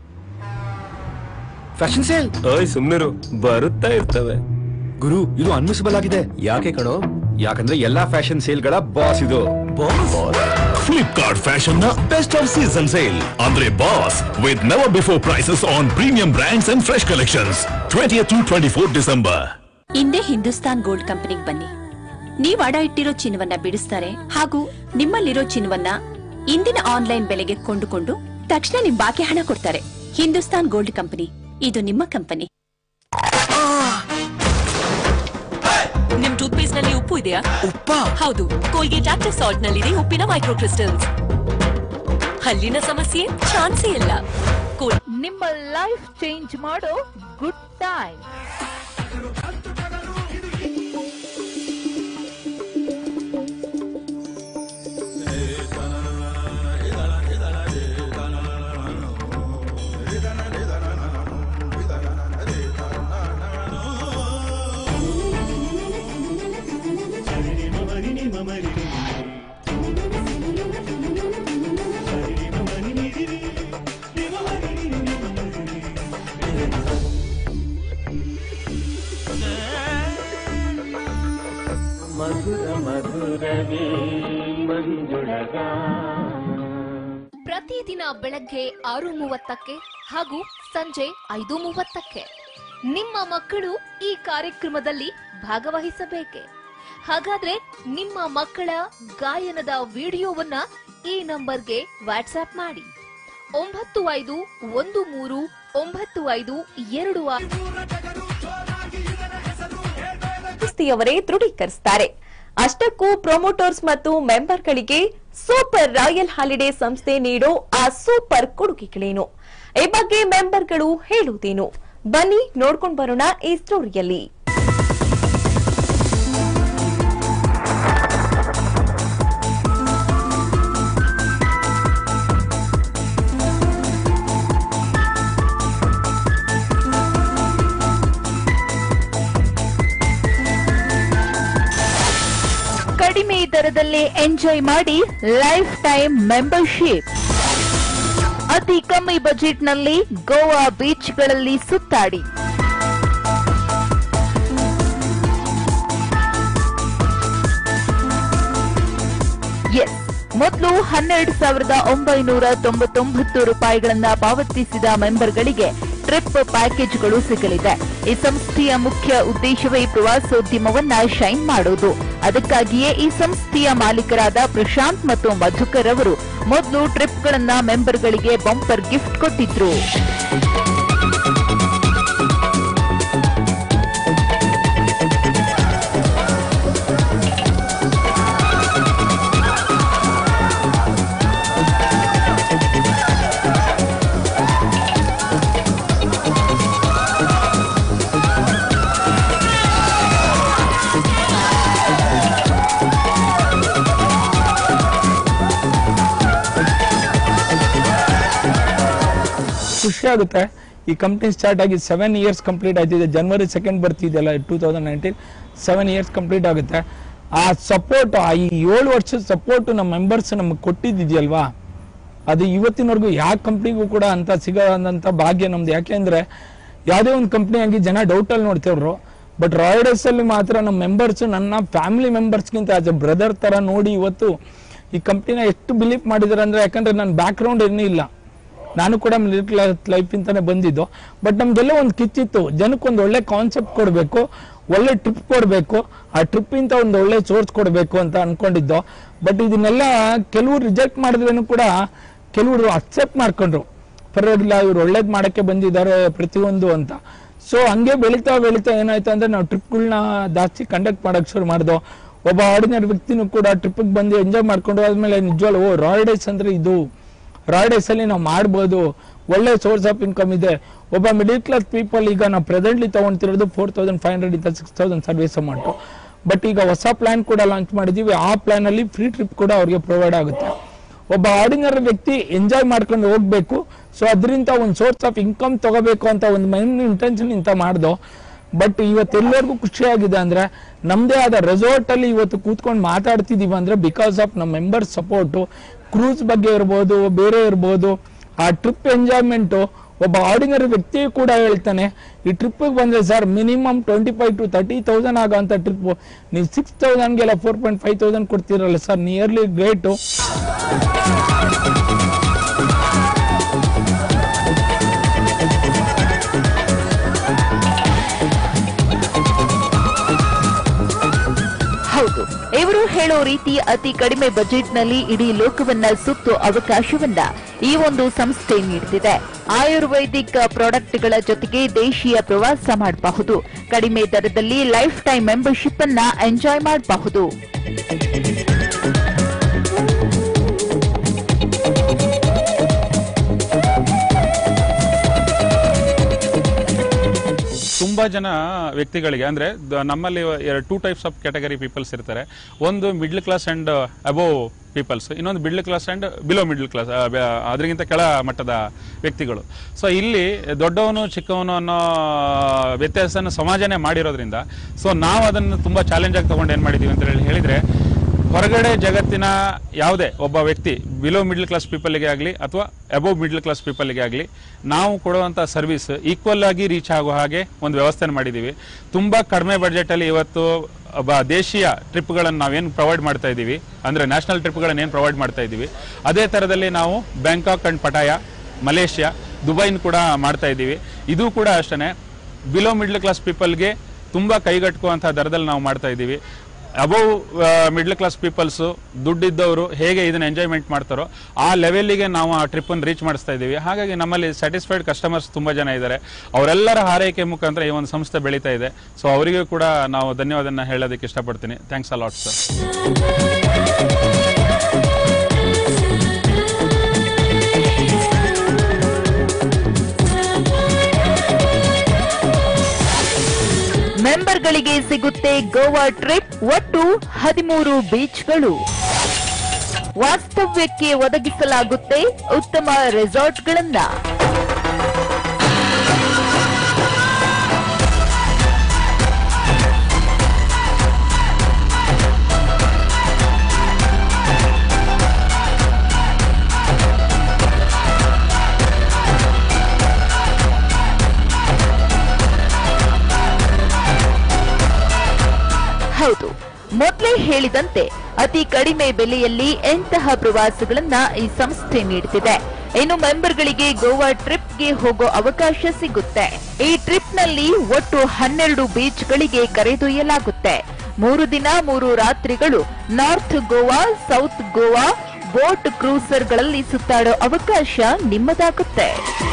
Fashion sale ಓಯ್ ಸುಮ್ನಿರು ಬರುತ್ತಾ ಇರ್ತವೆ ಗುರು ಇದು ಅನ್ಮಿಸಬಲ್ ಆಗಿದೆ ಯಾಕೆ ಕಣೋ ಯಾಕಂದ್ರೆ ಎಲ್ಲಾ ಫ್ಯಾಷನ್ ಸೇಲ್ಗಳ ಬಾಸ್ ಇದು ಫ್ಲಿಪ್ಕಾರ್ಟ್ ಫ್ಯಾಷನ್ ನ ಬೆಸ್ಟ್ ಆಫ್ ಸೀಸನ್ ಸೇಲ್ ಅಂದ್ರೆ boss with never before prices on premium brands and fresh collections twenty two twenty four December ಹಿಂದೆ ಹಿಂದೂಸ್ತಾನ್ ಗೋಲ್ಡ್ ಕಂಪನಿಗೆ ಬನ್ನಿ ನೀವ್ ಅಡ ಇಟ್ಟಿರೋ ಚಿನ್ನವನ್ನ ಬಿಡಿಸ್ತಾರೆ ಹಾಗೂ ನಿಮ್ಮಲ್ಲಿರೋ ಚಿನ್ನವನ್ನ ಇಂದಿನ ಆನ್ಲೈನ್ ಬೆಲೆಗೆ ಕೊಂಡುಕೊಂಡು ತಕ್ಷಣ ನಿಮ್ ಬಾಕಿ ಹಣ ಕೊಡ್ತಾರೆ ಹಿಂದೂಸ್ತಾನ್ ಗೋಲ್ಡ್ ಕಂಪನಿ ಇದು ನಿಮ್ಮ ಕಂಪನಿ ನಿಮ್ ಟೂತ್ ಪೇಸ್ಟ್ ನಲ್ಲಿ ಉಪ್ಪು ಇದೆಯಾ ಉಪ್ಪ ಹೌದು ಕೋಲ್ಗೇಟ್ ಆಕ್ಟಿವ್ ಸಾಲ್ಟ್ ನಲ್ಲಿದೆ ಉಪ್ಪಿನ ಮೈಕ್ರೋ ಕ್ರಿಸ್ಟಲ್ಸ್ ಹಲ್ಲಿನ ಸಮಸ್ಯೆ ಚಾನ್ಸೇ ಇಲ್ಲ ಕೋಲ್ ನಿಮ್ಮ ಲೈಫ್ ಚೇಂಜ್ ಮಾಡೋ ಗುಡ್ ಟೈಮ್ ಮಧುರ ಮಧುರವೇ ಮಂಜುಳಗ ಪ್ರತಿದಿನ ಬೆಳಗ್ಗೆ ಆರು ಮೂವತ್ತಕ್ಕೆ ಹಾಗೂ ಸಂಜೆ ಐದು ಮೂವತ್ತಕ್ಕೆ ನಿಮ್ಮ ಮಕ್ಕಳು ಈ ಕಾರ್ಯಕ್ರಮದಲ್ಲಿ ಭಾಗವಹಿಸಬೇಕೆ ಹಾಗಾದ್ರೆ ನಿಮ್ಮ ಮಕ್ಕಳ ಗಾಯನದ ವಿಡಿಯೋವನ್ನ ಈ ನಂಬರ್ಗೆ ವಾಟ್ಸ್ಆಪ್ ಮಾಡಿ ಒಂಬತ್ತು ಐದು ಒಂದು ಮೂರು ಒಂಬತ್ತು ಐದು ಎರಡು ಆರು ಕುಸ್ತಿಯವರೇ ದೃಢೀಕರಿಸುತ್ತಾರೆ ಅಷ್ಟಕ್ಕೂ ಪ್ರೊಮೋಟರ್ಸ್ ಮತ್ತು ಮೆಂಬರ್ಗಳಿಗೆ ಸೂಪರ್ ರಾಯಲ್ ಹಾಲಿಡೇ ಸಂಸ್ಥೆ ನೀಡೋ ಆ ಸೂಪರ್ ಕೊಡುಗೆಗಳೇನು ಈ ಬಗ್ಗೆ ಮೆಂಬರ್ಗಳು ಹೇಳುವುದೇನು ಬನ್ನಿ ನೋಡ್ಕೊಂಡು ಬರೋಣ ಈ ಸ್ಟೋರಿಯಲ್ಲಿ ಕಡಿಮೆ ದರದಲ್ಲಿ ಎಂಜಾಯ್ ಮಾಡಿ ಲೈಫ್ ಟೈಮ್ ಮೆಂಬರ್ಶಿಪ್ ಅತಿ ಕಮ್ಮಿ ಬಜೆಟ್ನಲ್ಲಿ ಗೋವಾ ಬೀಚ್ಗಳಲ್ಲಿ ಸುತ್ತಾಡಿ ಎಸ್ ಮೊದಲು ಹನ್ನೆರಡು ಸಾವಿರದ ಒಂಬೈನೂರ ತೊಂಬತ್ತೊಂಬತ್ತು ರೂಪಾಯಿಗಳನ್ನ ಪಾವತಿಸಿದ ಮೆಂಬರ್ಗಳಿಗೆ ಟ್ರಿಪ್ ಪ್ಯಾಕೇಜ್ಗಳು ಸಿಗಲಿದೆ ಈ ಸಂಸ್ಥೆಯ ಮುಖ್ಯ ಉದ್ದೇಶವೇ ಪ್ರವಾಸೋದ್ಯಮವನ್ನ ಶೈನ್ ಮಾಡೋದು ಅದಕ್ಕಾಗಿಯೇ ಈ ಸಂಸ್ಥೆಯ ಮಾಲೀಕರಾದ ಪ್ರಶಾಂತ್ ಮತ್ತು ಮಧುಕರ್ ಅವರು ಮೊದಲು ಟ್ರಿಪ್ಗಳನ್ನ ಮೆಂಬರ್ಗಳಿಗೆ ಬಂಪರ್ ಗಿಫ್ಟ್ ಕೊಟ್ಟಿದ್ರು ಖುಷಿ ಆಗುತ್ತೆ ಈ ಕಂಪ್ನಿ ಸ್ಟಾರ್ಟ್ ಆಗಿ ಸೆವೆನ್ ಇಯರ್ಸ್ ಕಂಪ್ಲೀಟ್ ಆಯ್ತಿದೆ ಜನವರಿ ಸೆಕೆಂಡ್ ಬರ್ತಿದೆಯಲ್ಲ two thousand nineteen seven years complete ಆಗುತ್ತೆ ಆ ಸಪೋರ್ಟ್ ಆ ಈ ಏಳು ವರ್ಷದ ಸಪೋರ್ಟ್ ನಮ್ಮ ಮೆಂಬರ್ಸ್ ನಮಗೆ ಕೊಟ್ಟಿದ್ದಿದೆಯಲ್ವಾ ಅದು ಇವತ್ತಿನವರೆಗೂ ಯಾವ ಕಂಪ್ನಿಗೂ ಕೂಡ ಅಂತ ಸಿಗೋದಂತ ಭಾಗ್ಯ ನಮ್ದು ಯಾಕೆಂದ್ರೆ ಯಾವುದೇ ಒಂದು ಕಂಪ್ನಿ ಆಗಿ ಜನ ಡೌಟಲ್ಲಿ ನೋಡ್ತಿದ್ರು ಬಟ್ ರಾಯ್ಡರ್ಸ್ ಅಲ್ಲಿ ಮಾತ್ರ ನಮ್ಮ ಮೆಂಬರ್ಸ್ ನನ್ನ ಫ್ಯಾಮಿಲಿ ಮೆಂಬರ್ಸ್ಗಿಂತ ಆಸ್ ಎ ಬ್ರದರ್ ತರ ನೋಡಿ ಇವತ್ತು ಈ ಕಂಪ್ನಿನ ಎಷ್ಟು ಬಿಲೀವ್ ಮಾಡಿದಾರೆ ಅಂದ್ರೆ ಯಾಕಂದ್ರೆ ನನ್ನ ಬ್ಯಾಕ್ ಗ್ರೌಂಡ್ ಏನೂ ಇಲ್ಲ ನಾನು ಕೂಡ ಮಿಡಲ್ ಕ್ಲಾಸ್ ಲೈಫ್ ಇಂತಾನೆ ಬಂದಿದ್ದು ಬಟ್ ನಮ್ದೆಲ್ಲ ಒಂದು ಕಿಚ್ಚಿತ್ತು ಜನಕ್ಕೆ ಒಂದು ಒಳ್ಳೆ ಕಾನ್ಸೆಪ್ಟ್ ಕೊಡಬೇಕು ಒಳ್ಳೆ ಟ್ರಿಪ್ ಕೊಡಬೇಕು ಆ ಟ್ರಿಪ್ ಇಂತ ಒಂದು ಒಳ್ಳೆ ಸೋರ್ಸ್ ಕೊಡಬೇಕು ಅಂತ ಅನ್ಕೊಂಡಿದ್ದು ಬಟ್ ಇದನ್ನೆಲ್ಲ ಕೆಲವರು ರಿಜೆಕ್ಟ್ ಮಾಡಿದ್ರೇನು ಕೂಡ ಕೆಲವರು ಅಕ್ಸೆಪ್ಟ್ ಮಾಡ್ಕೊಂಡ್ರು ಪರವಾಗಿಲ್ಲ ಇವ್ರು ಒಳ್ಳೇದ್ ಮಾಡಕ್ಕೆ ಬಂದಿದ್ದಾರೆ ಪ್ರತಿಯೊಂದು ಅಂತ ಸೊ ಹಂಗೆ ಬೆಳೀತಾ ಬೆಳೀತಾ ಏನಾಯ್ತು ಅಂದ್ರೆ ನಾವು ಟ್ರಿಪ್ಗಳನ್ನ ಜಾಸ್ತಿ ಕಂಡಕ್ಟ್ ಮಾಡಕ್ ಶುರು ಮಾಡ್ದೋ ಒಬ್ಬ ಆರ್ಡಿನರಿ ವ್ಯಕ್ತಿನೂ ಕೂಡ ಟ್ರಿಪ್ಗೆ ಬಂದು ಎಂಜಾಯ್ ಮಾಡ್ಕೊಂಡು ಆದ್ಮೇಲೆ ನಿಜವಾಗ್ಲೂ ಓ ರಾಯಲ್ ಡೇಸ್ ಅಂದ್ರೆ ಇದು ರಾಯಲ್ ಡೇಸ್ ಅಲ್ಲಿ ನಾವು ಮಾಡ್ಬೋದು ಒಳ್ಳೆ ಸೋರ್ಸ್ ಆಫ್ ಇನ್ಕಮ್ ಇದೆ ಒಬ್ಬ ಮಿಡಿಲ್ ಕ್ಲಾಸ್ ಪೀಪಲ್ ಈಗ ನಾವು ಪ್ರೆಸೆಂಟ್ಲಿ ತಗೊಂತಿರೋದು ಫೋರ್ ತೌಸಂಡ್ ಫೈವ್ ಹಂಡ್ರೆಡ್ ಇಂದ six thousand service amount but ಈಗ ಹೊಸ ಪ್ಲಾನ್ ಕೂಡ ಲಾಂಚ್ ಮಾಡಿದೀವಿ ಆ ಪ್ಲಾನ್ ಅಲ್ಲಿ ಫ್ರೀ ಟ್ರಿಪ್ ಕೂಡ ಅವ್ರಿಗೆ ಪ್ರೊವೈಡ್ ಆಗುತ್ತೆ ಒಬ್ಬ ಆರ್ಡಿನರಿ ವ್ಯಕ್ತಿ ಎಂಜಾಯ್ ಮಾಡ್ಕೊಂಡು ಹೋಗ್ಬೇಕು ಸೊ ಅದರಿಂದ ಒಂದು ಸೋರ್ಸ್ ಆಫ್ ಇನ್ಕಮ್ ತಗೋಬೇಕು ಅಂತ ಒಂದು ಮೈನ್ ಇಂಟೆನ್ಷನ್ ಇಂತ ಮಾಡ್ದೋ ಬಟ್ ಇವತ್ತೆಲ್ಲರಿಗೂ ಖುಷಿಯಾಗಿದೆ ಅಂದ್ರೆ ನಮ್ದೇ ಆದ ರೆಸಾರ್ಟ್ ಅಲ್ಲಿ ಇವತ್ತು ಕೂತ್ಕೊಂಡು ಮಾತಾಡ್ತಿದೀವಿ ಅಂದ್ರೆ ಬಿಕಾಸ್ ಆಫ್ ನಮ್ಮ ಮೆಂಬರ್ ಸಪೋರ್ಟ್ ಕ್ರೂಸ್ ಬಗ್ಗೆ ಇರ್ಬೋದು ಬೇರೆ ಇರ್ಬೋದು ಆ ಟ್ರಿಪ್ ಎಂಜಾಯ್ಮೆಂಟ್ ಒಬ್ಬ ಆರ್ಡಿನರಿ ವ್ಯಕ್ತಿ ಕೂಡ ಹೇಳ್ತಾನೆ ಈ ಟ್ರಿಪ್ ಬಂದ್ರೆ sir minimum twenty five to thirty thousand ಆಗೋಂಥ ಟ್ರಿಪ್ ನೀವು ಸಿಕ್ಸ್ ತೌಸಂಡ್ಗೆಲ್ಲ ಫೋರ್ ಪಾಯಿಂಟ್ ಫೈವ್ ತೌಸಂಡ್ ಕೊಡ್ತೀರಲ್ಲ ಸರ್ ನಿಯರ್ಲಿ ಗ್ರೇಟು ಹೌದು ಇವರು ಹೇಳೋ ರೀತಿ ಅತಿ ಕಡಿಮೆ ಬಜೆಟ್ನಲ್ಲಿ ಇಡೀ ಲೋಕವನ್ನ ಸುತ್ತು ಅವಕಾಶವನ್ನ ಈ ಒಂದು ಸಂಸ್ಥೆ ನೀಡುತ್ತಿದೆ ಆಯುರ್ವೇದಿಕ್ ಪ್ರಾಡಕ್ಟ್ಗಳ ಜೊತೆಗೆ ದೇಶೀಯ ಪ್ರವಾಸ ಮಾಡಬಹುದು ಕಡಿಮೆ ದರದಲ್ಲಿ ಲೈಫ್ ಟೈಮ್ ಮೆಂಬರ್ಶಿಪ್ ಅನ್ನ ಎಂಜಾಯ್ ಮಾಡಬಹುದು ತುಂಬಾ ಜನ ವ್ಯಕ್ತಿಗಳಿಗೆ ಅಂದ್ರೆ ದ- ನಮ್ಮಲ್ಲಿ two types of category peoples ಇರ್ತಾರೆ ಒಂದು middle class and above peoples ಇನ್ನೊಂದು middle class and below middle class ಅದರಿಗಿಂತ ಕೆಳ ಮಟ್ಟದ ವ್ಯಕ್ತಿಗಳು ಸೊ ಇಲ್ಲಿ ದೊಡ್ಡವನು ಚಿಕ್ಕವನು ಅನ್ನೋ ವ್ಯತ್ಯಾಸನ ಸಮಾಜನೇ ಮಾಡಿರೋದ್ರಿಂದ ಸೊ ನಾವು ಅದನ್ನು ತುಂಬಾ ಚಾಲೆಂಜ್ ಆಗಿ ತಗೊಂಡು ಏನ್ ಮಾಡಿದೀವಿ ಅಂತ ಹೇಳಿ ಹೇಳಿದ್ರೆ ಹೊರಗಡೆ ಜಗತ್ತಿನ ಯಾವುದೇ ಒಬ್ಬ ವ್ಯಕ್ತಿ ಬಿಲೋ ಮಿಡ್ಲ್ ಕ್ಲಾಸ್ ಪೀಪಲ್ಗೆ ಆಗಲಿ ಅಥವಾ ಅಬೋವ್ ಮಿಡ್ಲ್ ಕ್ಲಾಸ್ ಪೀಪಲ್ಗೆ ಆಗಲಿ ನಾವು ಕೊಡುವಂಥ ಸರ್ವಿಸ್ ಈಕ್ವಲ್ ಆಗಿ ರೀಚ್ ಆಗೋ ಹಾಗೆ ಒಂದು ವ್ಯವಸ್ಥೆ ಮಾಡಿದ್ದೀವಿ ತುಂಬ ಕಡಿಮೆ ಬಡ್ಜೆಟಲ್ಲಿ ಇವತ್ತು ಒಬ್ಬ ದೇಶೀಯ ಟ್ರಿಪ್ಗಳನ್ನು ನಾವೇನು ಪ್ರೊವೈಡ್ ಮಾಡ್ತಾ ಇದ್ದೀವಿ ಅಂದರೆ ನ್ಯಾಷನಲ್ ಟ್ರಿಪ್ಗಳನ್ನು ಏನು ಪ್ರೊವೈಡ್ ಮಾಡ್ತಾ ಇದ್ದೀವಿ ಅದೇ ಥರದಲ್ಲಿ ನಾವು ಬ್ಯಾಂಕಾಕ್ ಅಂಡ್ ಪಟಾಯ ಮಲೇಷ್ಯಾ ದುಬೈನ್ ಕೂಡ ಮಾಡ್ತಾ ಇದ್ದೀವಿ ಇದು ಕೂಡ ಅಷ್ಟೇ ಬಿಲೋ ಮಿಡ್ಲ್ ಕ್ಲಾಸ್ ಪೀಪಲ್ಗೆ ತುಂಬ ಕೈಗಟ್ಟುವಂಥ ದರದಲ್ಲಿ ನಾವು ಮಾಡ್ತಾ ಇದ್ದೀವಿ ಅಬೌವ್ ಮಿಡ್ಲ್ ಕ್ಲಾಸ್ ಪೀಪಲ್ಸು ದುಡ್ಡಿದ್ದವರು ಹೇಗೆ ಇದನ್ನ ಎಂಜಾಯ್ಮೆಂಟ್ ಮಾಡ್ತಾರೋ ಆ ಲೆವೆಲ್ಲಿಗೆ ನಾವು ಆ ಟ್ರಿಪ್ಪನ್ನು ರೀಚ್ ಮಾಡಿಸ್ತಾ ಇದ್ದೀವಿ ಹಾಗಾಗಿ ನಮ್ಮಲ್ಲಿ ಸ್ಯಾಟಿಸ್ಫೈಡ್ ಕಸ್ಟಮರ್ಸ್ ತುಂಬ ಜನ ಇದ್ದಾರೆ ಅವರೆಲ್ಲರ ಹಾರೈಕೆ ಮುಖಾಂತರ ಈ ಒಂದು ಸಂಸ್ಥೆ ಬೆಳೀತಾ ಇದೆ ಸೊ ಅವರಿಗೂ ಕೂಡ ನಾವು ಧನ್ಯವಾದನ ಹೇಳೋದಕ್ಕೆ ಇಷ್ಟಪಡ್ತೀನಿ ಥ್ಯಾಂಕ್ಸ್ ಅಲಾಟ್ ಸರ್ ಮೆಂಬರ್ಗಳಿಗೆ ಸಿಗುತ್ತೆ ಗೋವಾ ಟ್ರಿಪ್ ಒಟ್ಟು ಹದಿಮೂರು ಬೀಚ್ಗಳು ವಾಸ್ತವ್ಯಕ್ಕೆ ಒದಗಿಸಲಾಗುತ್ತೆ ಉತ್ತಮ ರೆಸಾರ್ಟ್ಗಳನ್ನ ಹೌದು ಮೊದಲೇ ಹೇಳಿದಂತೆ ಅತಿ ಕಡಿಮೆ ಬೆಲೆಯಲ್ಲಿ ಎಂತಹ ಪ್ರವಾಸಗಳನ್ನ ಈ ಸಂಸ್ಥೆ ನೀಡುತ್ತಿದೆ ಇನ್ನು ಮೆಂಬರ್ಗಳಿಗೆ ಗೋವಾ ಟ್ರಿಪ್ಗೆ ಹೋಗೋ ಅವಕಾಶ ಸಿಗುತ್ತೆ ಈ ಟ್ರಿಪ್ನಲ್ಲಿ ಒಟ್ಟು ಹನ್ನೆರಡು ಬೀಚ್ಗಳಿಗೆ ಕರೆದೊಯ್ಯಲಾಗುತ್ತೆ ಮೂರು ದಿನ ಮೂರು ರಾತ್ರಿಗಳು north Goa south Goa boat ಕ್ರೂಸರ್ಗಳಲ್ಲಿ ಸುತ್ತಾಡೋ ಅವಕಾಶ ನಿಮ್ಮದಾಗುತ್ತೆ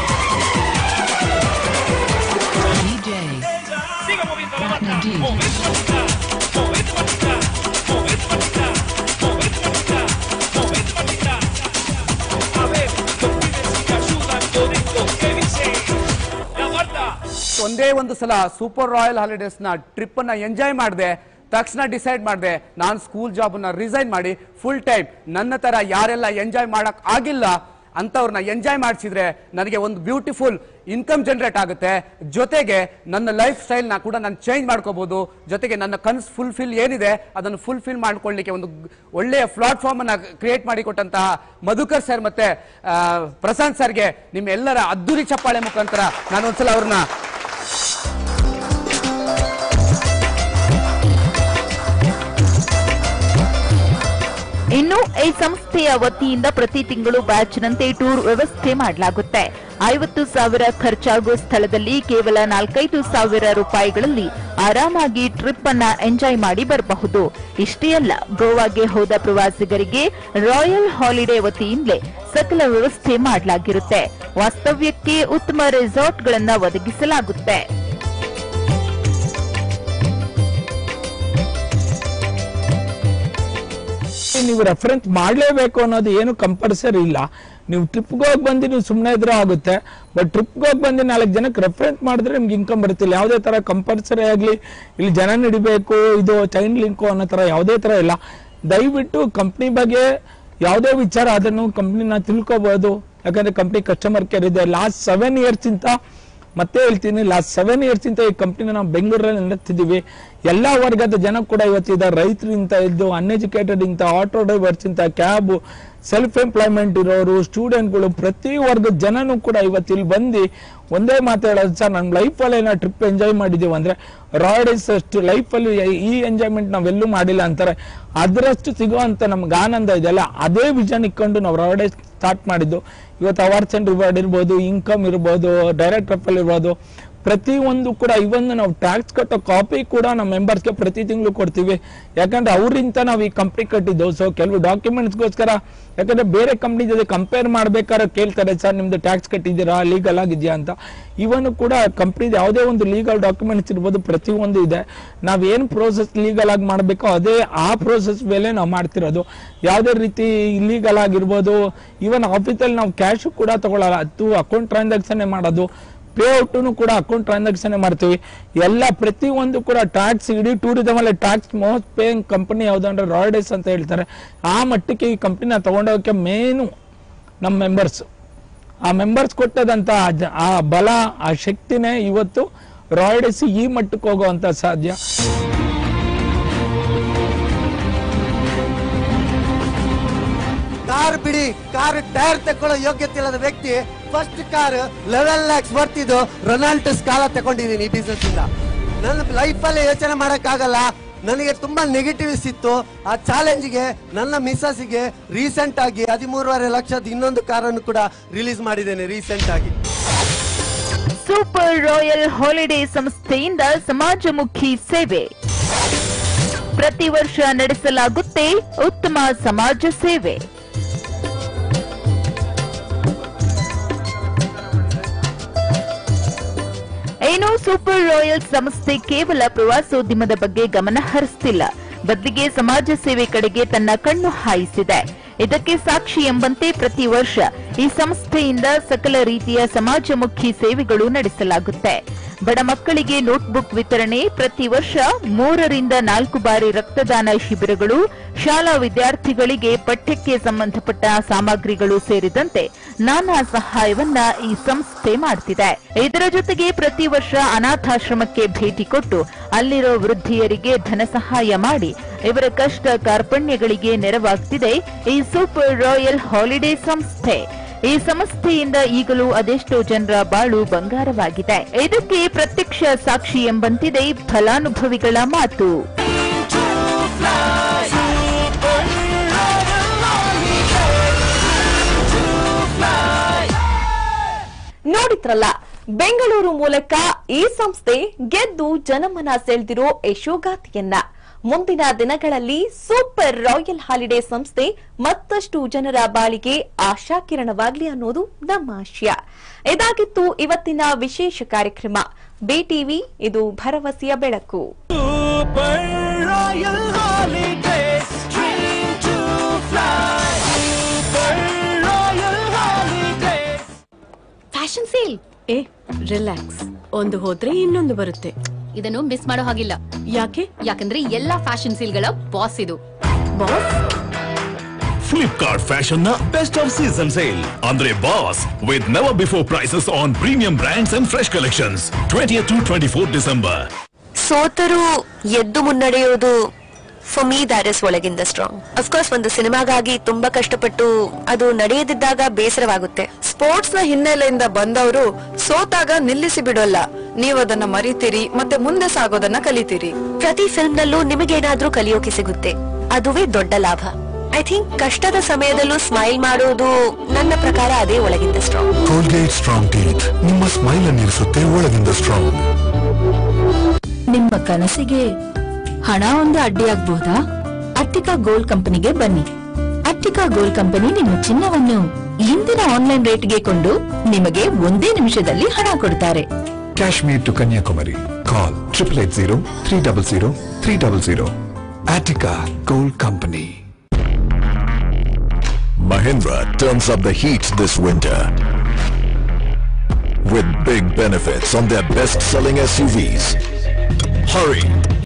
ಒಂದೇ ಒಂದು ಸಲ ಸೂಪರ್ ರಾಯಲ್ ಹಾಲಿಡೇಸ್ ನ ಟ್ರಿಪ್ ಅನ್ನ ಎಂಜಾಯ್ ಮಾಡಿದೆ ತಕ್ಷಣ ಡಿಸೈಡ್ ಮಾಡಿದೆ ನಾನು ಸ್ಕೂಲ್ ಜಾಬ್ ನ ರಿಸೈನ್ ಮಾಡಿ ಫುಲ್ ಟೈಮ್ ನನ್ನ ತರ ಯಾರೆಲ್ಲ ಎಂಜಾಯ್ ಮಾಡಕ್ ಆಗಿಲ್ಲ ಅಂತವ್ರನ್ನ ಎಂಜಾಯ್ ಮಾಡಿಸಿದ್ರೆ ನನಗೆ ಒಂದು ಬ್ಯೂಟಿಫುಲ್ ಇನ್ಕಮ್ ಜನರೇಟ್ ಆಗುತ್ತೆ ಜೊತೆಗೆ ನನ್ನ ಲೈಫ್ ಸ್ಟೈಲ್ನ ಕೂಡ ನಾನು ಚೇಂಜ್ ಮಾಡ್ಕೋಬಹುದು ಜೊತೆಗೆ ನನ್ನ ಕನಸು ಫುಲ್ಫಿಲ್ ಏನಿದೆ ಅದನ್ನು ಫುಲ್ಫಿಲ್ ಮಾಡ್ಕೊಳ್ಳಿಕ್ಕೆ ಒಂದು ಒಳ್ಳೆಯ ಪ್ಲಾಟ್ಫಾರ್ಮ್ ಅನ್ನ ಕ್ರಿಯೇಟ್ ಮಾಡಿಕೊಟ್ಟಂತಹ ಮಧುಕರ್ ಸರ್ ಮತ್ತೆ ಆ, ಪ್ರಶಾಂತ್ ಸರ್ಗೆ ನಿಮ್ಮೆಲ್ಲರ ಅದ್ದೂರಿ ಚಪ್ಪಾಳೆ ಮುಖಾಂತರ ನಾನು ಒಂದ್ಸಲ ಅವ್ರನ್ನ ಇನ್ನು ಈ ಸಂಸ್ಥೆಯ ವತಿಯಿಂದ ಪ್ರತಿ ತಿಂಗಳು ಬ್ಯಾಚ್ನಂತೆ ಟೂರ್ ವ್ಯವಸ್ಥೆ ಮಾಡಲಾಗುತ್ತೆ ಐವತ್ತು ಸಾವಿರ ಖರ್ಚಾಗುವ ಸ್ಥಳದಲ್ಲಿ ಕೇವಲ ನಾಲ್ಕೈದು ಸಾವಿರ ರೂಪಾಯಿಗಳಲ್ಲಿ ಆರಾಮಾಗಿ ಟ್ರಿಪ್ ಅನ್ನ ಎಂಜಾಯ್ ಮಾಡಿ ಬರಬಹುದು ಇಷ್ಟೇ ಅಲ್ಲ ಗೋವಾಗೆ ಹೋದ ಪ್ರವಾಸಿಗರಿಗೆ ರಾಯಲ್ ಹಾಲಿಡೇ ವತಿಯಿಂದಲೇ ಸಕಲ ವ್ಯವಸ್ಥೆ ಮಾಡಲಾಗಿರುತ್ತೆ ವಾಸ್ತವ್ಯಕ್ಕೆ ಉತ್ತಮ ರೆಸಾರ್ಟ್ಗಳನ್ನ ಒದಗಿಸಲಾಗುತ್ತೆ ನೀವು ರೆಫರೆನ್ಸ್ ಮಾಡಲೇಬೇಕು ಅನ್ನೋದು ಏನು ಕಂಪಲ್ಸರಿ ಇಲ್ಲ ನೀವು ಟ್ರಿಪ್ಗೆ ಹೋಗಿ ಬಂದು ನೀವು ಸುಮ್ಮನೆ ಇದ್ರೂ ಆಗುತ್ತೆ ಬಟ್ ಟ್ರಿಪ್ಗೆ ಹೋಗಿ ಬಂದು ನಾಲ್ಕು ಜನಕ್ಕೆ ರೆಫರೆನ್ಸ್ ಮಾಡಿದ್ರೆ ನಿಮ್ಗೆ ಇನ್ಕಮ್ ಬರುತ್ತಿಲ್ಲ ಯಾವುದೇ ತರ ಕಂಪಲ್ಸರಿ ಆಗಲಿ ಇಲ್ಲಿ ಜನ ಹಿಡಿಬೇಕು ಇದು ಚೈನ್ ಲಿಂಕು ಅನ್ನೋ ತರ ಯಾವುದೇ ತರ ಇಲ್ಲ ದಯವಿಟ್ಟು ಕಂಪ್ನಿ ಬಗ್ಗೆ ಯಾವುದೇ ವಿಚಾರ ಅದನ್ನು ಕಂಪ್ನಿನ ತಿಳ್ಕೊಬಹುದು ಯಾಕಂದ್ರೆ ಕಂಪ್ನಿ ಕಸ್ಟಮರ್ ಕೇರ್ ಇದೆ ಲಾಸ್ಟ್ ಸೆವೆನ್ ಇಯರ್ಸ್ ಇಂತ ಮತ್ತೆ ಹೇಳ್ತೀನಿ ಲಾಸ್ಟ್ ಸೆವೆನ್ ಇಯರ್ಸ್ ಇಂತ ಈ ಕಂಪ್ನಿನ ನಾವು ಬೆಂಗಳೂರಲ್ಲಿ ನಡೆಸ್ತಿದ್ದೀವಿ ಎಲ್ಲಾ ವರ್ಗದ ಜನ ಕೂಡ ಇವತ್ತಿದ್ದಾರೆ ರೈತರಿಂದ ಇದ್ದು ಅನ್ಎಜುಕೇಟೆಡ್ ಇಂತ ಆಟೋ ಡ್ರೈವರ್ಸ್ ಇಂತ ಕ್ಯಾಬ್ ಸೆಲ್ಫ್ ಎಂಪ್ಲಾಯ್ಮೆಂಟ್ ಇರೋರು ಸ್ಟೂಡೆಂಟ್ಗಳು ಪ್ರತಿ ವರ್ಗದ ಜನನು ಕೂಡ ಇವತ್ತು ಇಲ್ಲಿ ಬಂದು ಒಂದೇ ಮಾತು ಹೇಳೋದು ಸರ್ ನಮ್ಮ ಲೈಫಲ್ಲಿ ಏನೋ ಟ್ರಿಪ್ ಎಂಜಾಯ್ ಮಾಡಿದೀವಿ ಅಂದ್ರೆ ರಾಯಲ್ಸ್ ಅಷ್ಟು ಲೈಫಲ್ಲಿ ಈ ಎಂಜಾಯ್ಮೆಂಟ್ ನಾವೆಲ್ಲೂ ಮಾಡಿಲ್ಲ ಅಂತಾರೆ ಅದರಷ್ಟು ಸಿಗುವಂತ ನಮ್ಗೆ ಆನಂದ ಇದೆಯಲ್ಲ ಅದೇ ವಿಷನ್ ಇಟ್ಕೊಂಡು ನಾವು ರಾಯಲ್ಸ್ ಸ್ಟಾರ್ಟ್ ಮಾಡಿದ್ದು ಇವತ್ತು ಅವಾರ್ಡ್ಸ್ ಅಂಡ್ ರಿವಾರ್ಡ್ ಇರ್ಬೋದು ಇನ್ಕಮ್ ಇರ್ಬೋದು ಡೈರೆಕ್ಟ್ ರಫಲ್ ಇರ್ಬೋದು ಪ್ರತಿ ಒಂದು ಕೂಡ ಇವೊಂದು ನಾವು ಟ್ಯಾಕ್ಸ್ ಕಟ್ಟೋ ಕಾಪಿ ಕೂಡ ನಮ್ಮ ಮೆಂಬರ್ಸ್ಗೆ ಪ್ರತಿ ತಿಂಗಳು ಕೊಡ್ತೀವಿ ಯಾಕಂದ್ರೆ ಅವರಿಂದ ನಾವು ಈ ಕಂಪ್ನಿ ಕಟ್ಟಿದ್ದು ಸೊ ಕೆಲವು ಡಾಕ್ಯುಮೆಂಟ್ಸ್ಗೋಸ್ಕರ ಯಾಕಂದ್ರೆ ಬೇರೆ ಕಂಪ್ನಿ ಜೊತೆ ಕಂಪೇರ್ ಮಾಡ್ಬೇಕಾದ್ರೆ ಕೇಳ್ತಾರೆ ಸರ್ ನಿಮ್ದು ಟ್ಯಾಕ್ಸ್ ಕಟ್ಟಿದ್ದೀರಾ ಲೀಗಲ್ ಆಗಿದೆಯಾ ಅಂತ ಇವನು ಕೂಡ ಕಂಪ್ನಿದ ಯಾವುದೇ ಒಂದು ಲೀಗಲ್ ಡಾಕ್ಯುಮೆಂಟ್ಸ್ ಇರ್ಬೋದು ಪ್ರತಿಯೊಂದು ಇದೆ ನಾವೇನು ಪ್ರೋಸೆಸ್ ಲೀಗಲ್ ಆಗಿ ಮಾಡಬೇಕೋ ಅದೇ ಆ ಪ್ರೋಸೆಸ್ ಮೇಲೆ ನಾವು ಮಾಡ್ತಿರೋದು ಯಾವುದೇ ರೀತಿ ಇಲ್ಲೀಗಲ್ ಆಗಿರ್ಬೋದು ಈವನ್ ಆಫೀಸಲ್ಲಿ ನಾವು ಕ್ಯಾಶ್ ಕೂಡ ತಗೊಳ್ಳಲ್ಲ ಅದು ಅಕೌಂಟ್ ಟ್ರಾನ್ಸಾಕ್ಷನ್ ಮಾಡೋದು ಪೇ ಔಟು ಕೂಡ ಅಕೌಂಟ್ ಟ್ರಾನ್ಸಾಕ್ಷನ್ ಮಾಡ್ತೀವಿ ಎಲ್ಲ ಪ್ರತಿ ಒಂದು ಕೂಡ ಟ್ಯಾಕ್ಸ್ ಇಡೀ ಟೂರಿಸಮ್ ಅಲ್ಲಿ ಟ್ಯಾಕ್ಸ್ ಮೋಸ್ಟ್ ಪೇಯಿಂಗ್ ಕಂಪನಿ ಯಾವ್ದು ಅಂದ್ರೆ ರಾಯ್ಡೇಸ್ ಅಂತ ಹೇಳ್ತಾರೆ ಆ ಮಟ್ಟಕ್ಕೆ ಈ ಕಂಪನಿನ ತಗೊಂಡೋಗಕ್ಕೆ ಮೇನು ನಮ್ಮ ಮೆಂಬರ್ಸ್ ಆ ಮೆಂಬರ್ಸ್ ಕೊಟ್ಟದಂತ ಆ ಜ- ಆ ಬಲ ಆ ಶಕ್ತಿನೇ ಇವತ್ತು ರಾಯ್ಡೇಸ್ ಈ ಮಟ್ಟಕ್ಕೆ ಹೋಗುವಂತ ಸಾಧ್ಯ ಕಾರ್ ಬಿಡಿ ಕಾರ್ ಟೈರ್ ತಕೊಳ್ಳೋ ಯೋಗ್ಯತೆ ಇಲ್ಲದ ವ್ಯಕ್ತಿ ಫಸ್ಟ್ ಕಾರ್ ಲೆವೆಲ್ ಲ್ಯಾಕ್ಸ್ ಬರ್ತಿದ್ದು ರೊನಾಲ್ಡಸ್ ಕಾಲ ತಗೊಂಡಿದ್ದೀನಿ ಈ ಬಿಸ್ನೆಸ್ ಇಂದ ನನ್ನ ಲೈಫ್ ಅಲ್ಲಿ ಯೋಚನೆ ಮಾಡಕ್ಕಾಗಲ್ಲ ನನಗೆ ತುಂಬಾ ನೆಗೆಟಿವ್ಸ್ ಇತ್ತು ಆ ಚಾಲೆಂಜ್ಗೆ ನನ್ನ ಮಿಸ್ಸಸ್ಗೆ ರೀಸೆಂಟ್ ಆಗಿ ಹದಿಮೂರುವರೆ ಲಕ್ಷದ ಇನ್ನೊಂದು ಕಾರನ್ನು ಕೂಡ ರಿಲೀಸ್ ಮಾಡಿದ್ದೇನೆ ರೀಸೆಂಟ್ ಆಗಿ ಸೂಪರ್ ರಾಯಲ್ ಹಾಲಿಡೇ ಸಂಸ್ಥೆಯಿಂದ ಸಮಾಜಮುಖಿ ಸೇವೆ ಪ್ರತಿ ವರ್ಷ ನಡೆಸಲಾಗುತ್ತೆ ಉತ್ತಮ ಸಮಾಜ ಸೇವೆ ಏನು ಸೂಪರ್ ರಾಯಲ್ ಸಂಸ್ಥೆ ಕೇವಲ ಪ್ರವಾಸೋದ್ಯಮದ ಬಗ್ಗೆ ಗಮನ ಹರಿಸ್ತಿಲ್ಲ ಬದಲಿಗೆ ಸಮಾಜ ಸೇವೆ ಕಡೆಗೆ ತನ್ನ ಕಣ್ಣು ಹಾಯಿಸಿದೆ ಇದಕ್ಕೆ ಸಾಕ್ಷಿ ಎಂಬಂತೆ ಪ್ರತಿ ವರ್ಷ ಈ ಸಂಸ್ಥೆಯಿಂದ ಸಕಲ ರೀತಿಯ ಸಮಾಜಮುಖಿ ಸೇವೆಗಳು ನಡೆಸಲಾಗುತ್ತೆ ಬಡ ಮಕ್ಕಳಿಗೆ ನೋಟ್ಬುಕ್ ವಿತರಣೆ ಪ್ರತಿ ವರ್ಷ ಮೂರರಿಂದ ನಾಲ್ಕು ಬಾರಿ ರಕ್ತದಾನ ಶಿಬಿರಗಳು ಶಾಲಾ ವಿದ್ಯಾರ್ಥಿಗಳಿಗೆ ಪಠ್ಯಕ್ಕೆ ಸಂಬಂಧಪಟ್ಟ ಸಾಮಗ್ರಿಗಳು ಸೇರಿದಂತೆ ನಾನಾ ಸಹಾಯವನ್ನ ಈ ಸಂಸ್ಥೆ ಮಾಡ್ತಿದೆ ಇದರ ಜೊತೆಗೆ ಪ್ರತಿ ವರ್ಷ ಅನಾಥಾಶ್ರಮಕ್ಕೆ ಭೇಟಿ ಕೊಟ್ಟು ಅಲ್ಲಿರೋ ವೃದ್ಧಿಯರಿಗೆ ಧನ ಸಹಾಯ ಮಾಡಿ ಇವರ ಕಷ್ಟ ಕಾರ್ಪಣ್ಯಗಳಿಗೆ ನೆರವಾಗ್ತಿದೆ ಈ ಸೂಪರ್ ರಾಯಲ್ ಹಾಲಿಡೇ ಸಂಸ್ಥೆ ಈ ಸಂಸ್ಥೆಯಿಂದ ಈಗಲೂ ಅದೆಷ್ಟೋ ಜನರ ಬಾಳು ಬಂಗಾರವಾಗಿದೆ ಇದಕ್ಕೆ ಪ್ರತ್ಯಕ್ಷ ಸಾಕ್ಷಿ ಎಂಬಂತಿದೆ ಫಲಾನುಭವಿಗಳ ಮಾತು ನೋಡಿದ್ರಲ್ಲ ಬೆಂಗಳೂರು ಮೂಲಕ ಈ ಸಂಸ್ಥೆ ಗೆದ್ದು ಜನಮನ ಸೆಳೆದಿರೋ ಯಶೋಗಾಥೆಯನ್ನ ಮುಂದಿನ ದಿನಗಳಲ್ಲಿ ಸೂಪರ್ ರಾಯಲ್ ಹಾಲಿಡೇ ಸಂಸ್ಥೆ ಮತ್ತಷ್ಟು ಜನರ ಬಾಳಿಗೆ ಆಶಾಕಿರಣವಾಗ್ಲಿ ಅನ್ನೋದು ನಮ್ಮ ಆಶಯ ಇದಾಗಿತ್ತು ಇವತ್ತಿನ ವಿಶೇಷ ಕಾರ್ಯಕ್ರಮ ಬಿಟಿವಿ ಇದು ಭರವಸೆಯ ಬೆಳಕು Super Royal Holidays, dream to fly. Super Royal Holidays. Fashion sale ಏ ರಿಲ್ಯಾಕ್ಸ್ ಒಂದು ಹೋದ್ರೆ ಇನ್ನೊಂದು ಬರುತ್ತೆ ಇದನ್ನು ಮಿಸ್ ಮಾಡೋ ಹಾಗಿಲ್ಲ ಯಾಕೆ ಯಾಕಂದ್ರೆ ಎಲ್ಲಾ ಫ್ಯಾಷನ್ ಸೀಲ್ಗಳ ಬಾಸ್ ಇದು ಬಾಸ್ ಫ್ಲಿಪ್ಕಾರ್ಟ್ ಫ್ಯಾಷನ್ ನ ಬೆಸ್ಟ್ ಆಫ್ ಸೀಸನ್ ಸೇಲ್ ಅಂದ್ರೆ boss with never before prices on premium brands and fresh collections twenty two twenty four December ಸೋತರು ಎದ್ದು ಮುನ್ನಡೆಯೋದು ಫಾರ್ ಮೀ ದ್ಯಾಟ್ ಇಸ್ ಒಳಗಿಂದ ಸ್ಟ್ರಾಂಗ್ ಅಫ್ಕೋರ್ಸ್ ಒಂದು ಸಿನಿಮಾಗಾಗಿ ತುಂಬಾ ಕಷ್ಟಪಟ್ಟು ಅದು ನಡೆಯದಿದ್ದಾಗ ಬೇಸರವಾಗುತ್ತೆ ಸ್ಪೋರ್ಟ್ಸ್ ನ ಹಿನ್ನೆಲೆಯಿಂದ ಬಂದವರು ಸೋತಾಗ ನಿಲ್ಲಿಸಿ ಬಿಡೋಲ್ಲ ನೀವು ಅದನ್ನ ಮರಿತೀರಿ ಮತ್ತೆ ಮುಂದೆ ಸಾಗೋದನ್ನ ಕಲಿತೀರಿ ಪ್ರತಿ ಫಿಲ್ಮ್ ನಲ್ಲೂ ನಿಮಗೇನಾದ್ರೂ ಕಲಿಯೋಕೆ ಸಿಗುತ್ತೆ ಅದುವೇ ದೊಡ್ಡ ಲಾಭ ಐ ಥಿಂಕ್ ಕಷ್ಟದ ಸಮಯದಲ್ಲೂ ಸ್ಮೈಲ್ ಮಾಡೋದು ನನ್ನ ಪ್ರಕಾರ ಅದೇ ಒಳಗಿಂದ ಸ್ಟ್ರಾಂಗ್ ಕೋಲ್ಗೇಟ್ ಸ್ಟ್ರಾಂಗ್ ಟೀತ್ ನಿಮ್ಮ ಸ್ಮೈಲ್ ಅನ್ನಿರಿಸುತ್ತೆ ಒಳಗಿಂದ ಸ್ಟ್ರಾಂಗ್ ನಿಮ್ಮ ಕನಸಿಗೆ ಹಣ ಒಂದು ಅಡ್ಡಿಯಾಗಬಹುದಾ ಅಟ್ಟಿಕಾ ಗೋಲ್ಡ್ ಕಂಪನಿಗೆ ಬನ್ನಿ ಅಟ್ಟಿಕಾ ಗೋಲ್ಡ್ ಕಂಪನಿ ನಿಮ್ಮ ಚಿನ್ನವನ್ನು ಇಂದಿನ ಆನ್ಲೈನ್ ರೇಟ್ಗೆ ಕೊಂಡು ನಿಮಗೆ ಒಂದೇ ನಿಮಿಷದಲ್ಲಿ ಹಣ ಕೊಡ್ತಾರೆ Kashmir to Kanyakumari call triple eight zero three double zero three double zero Attica Gold Company. Mahindra turns up the heat this winter with big benefits on their best-selling SUVs. Hurry!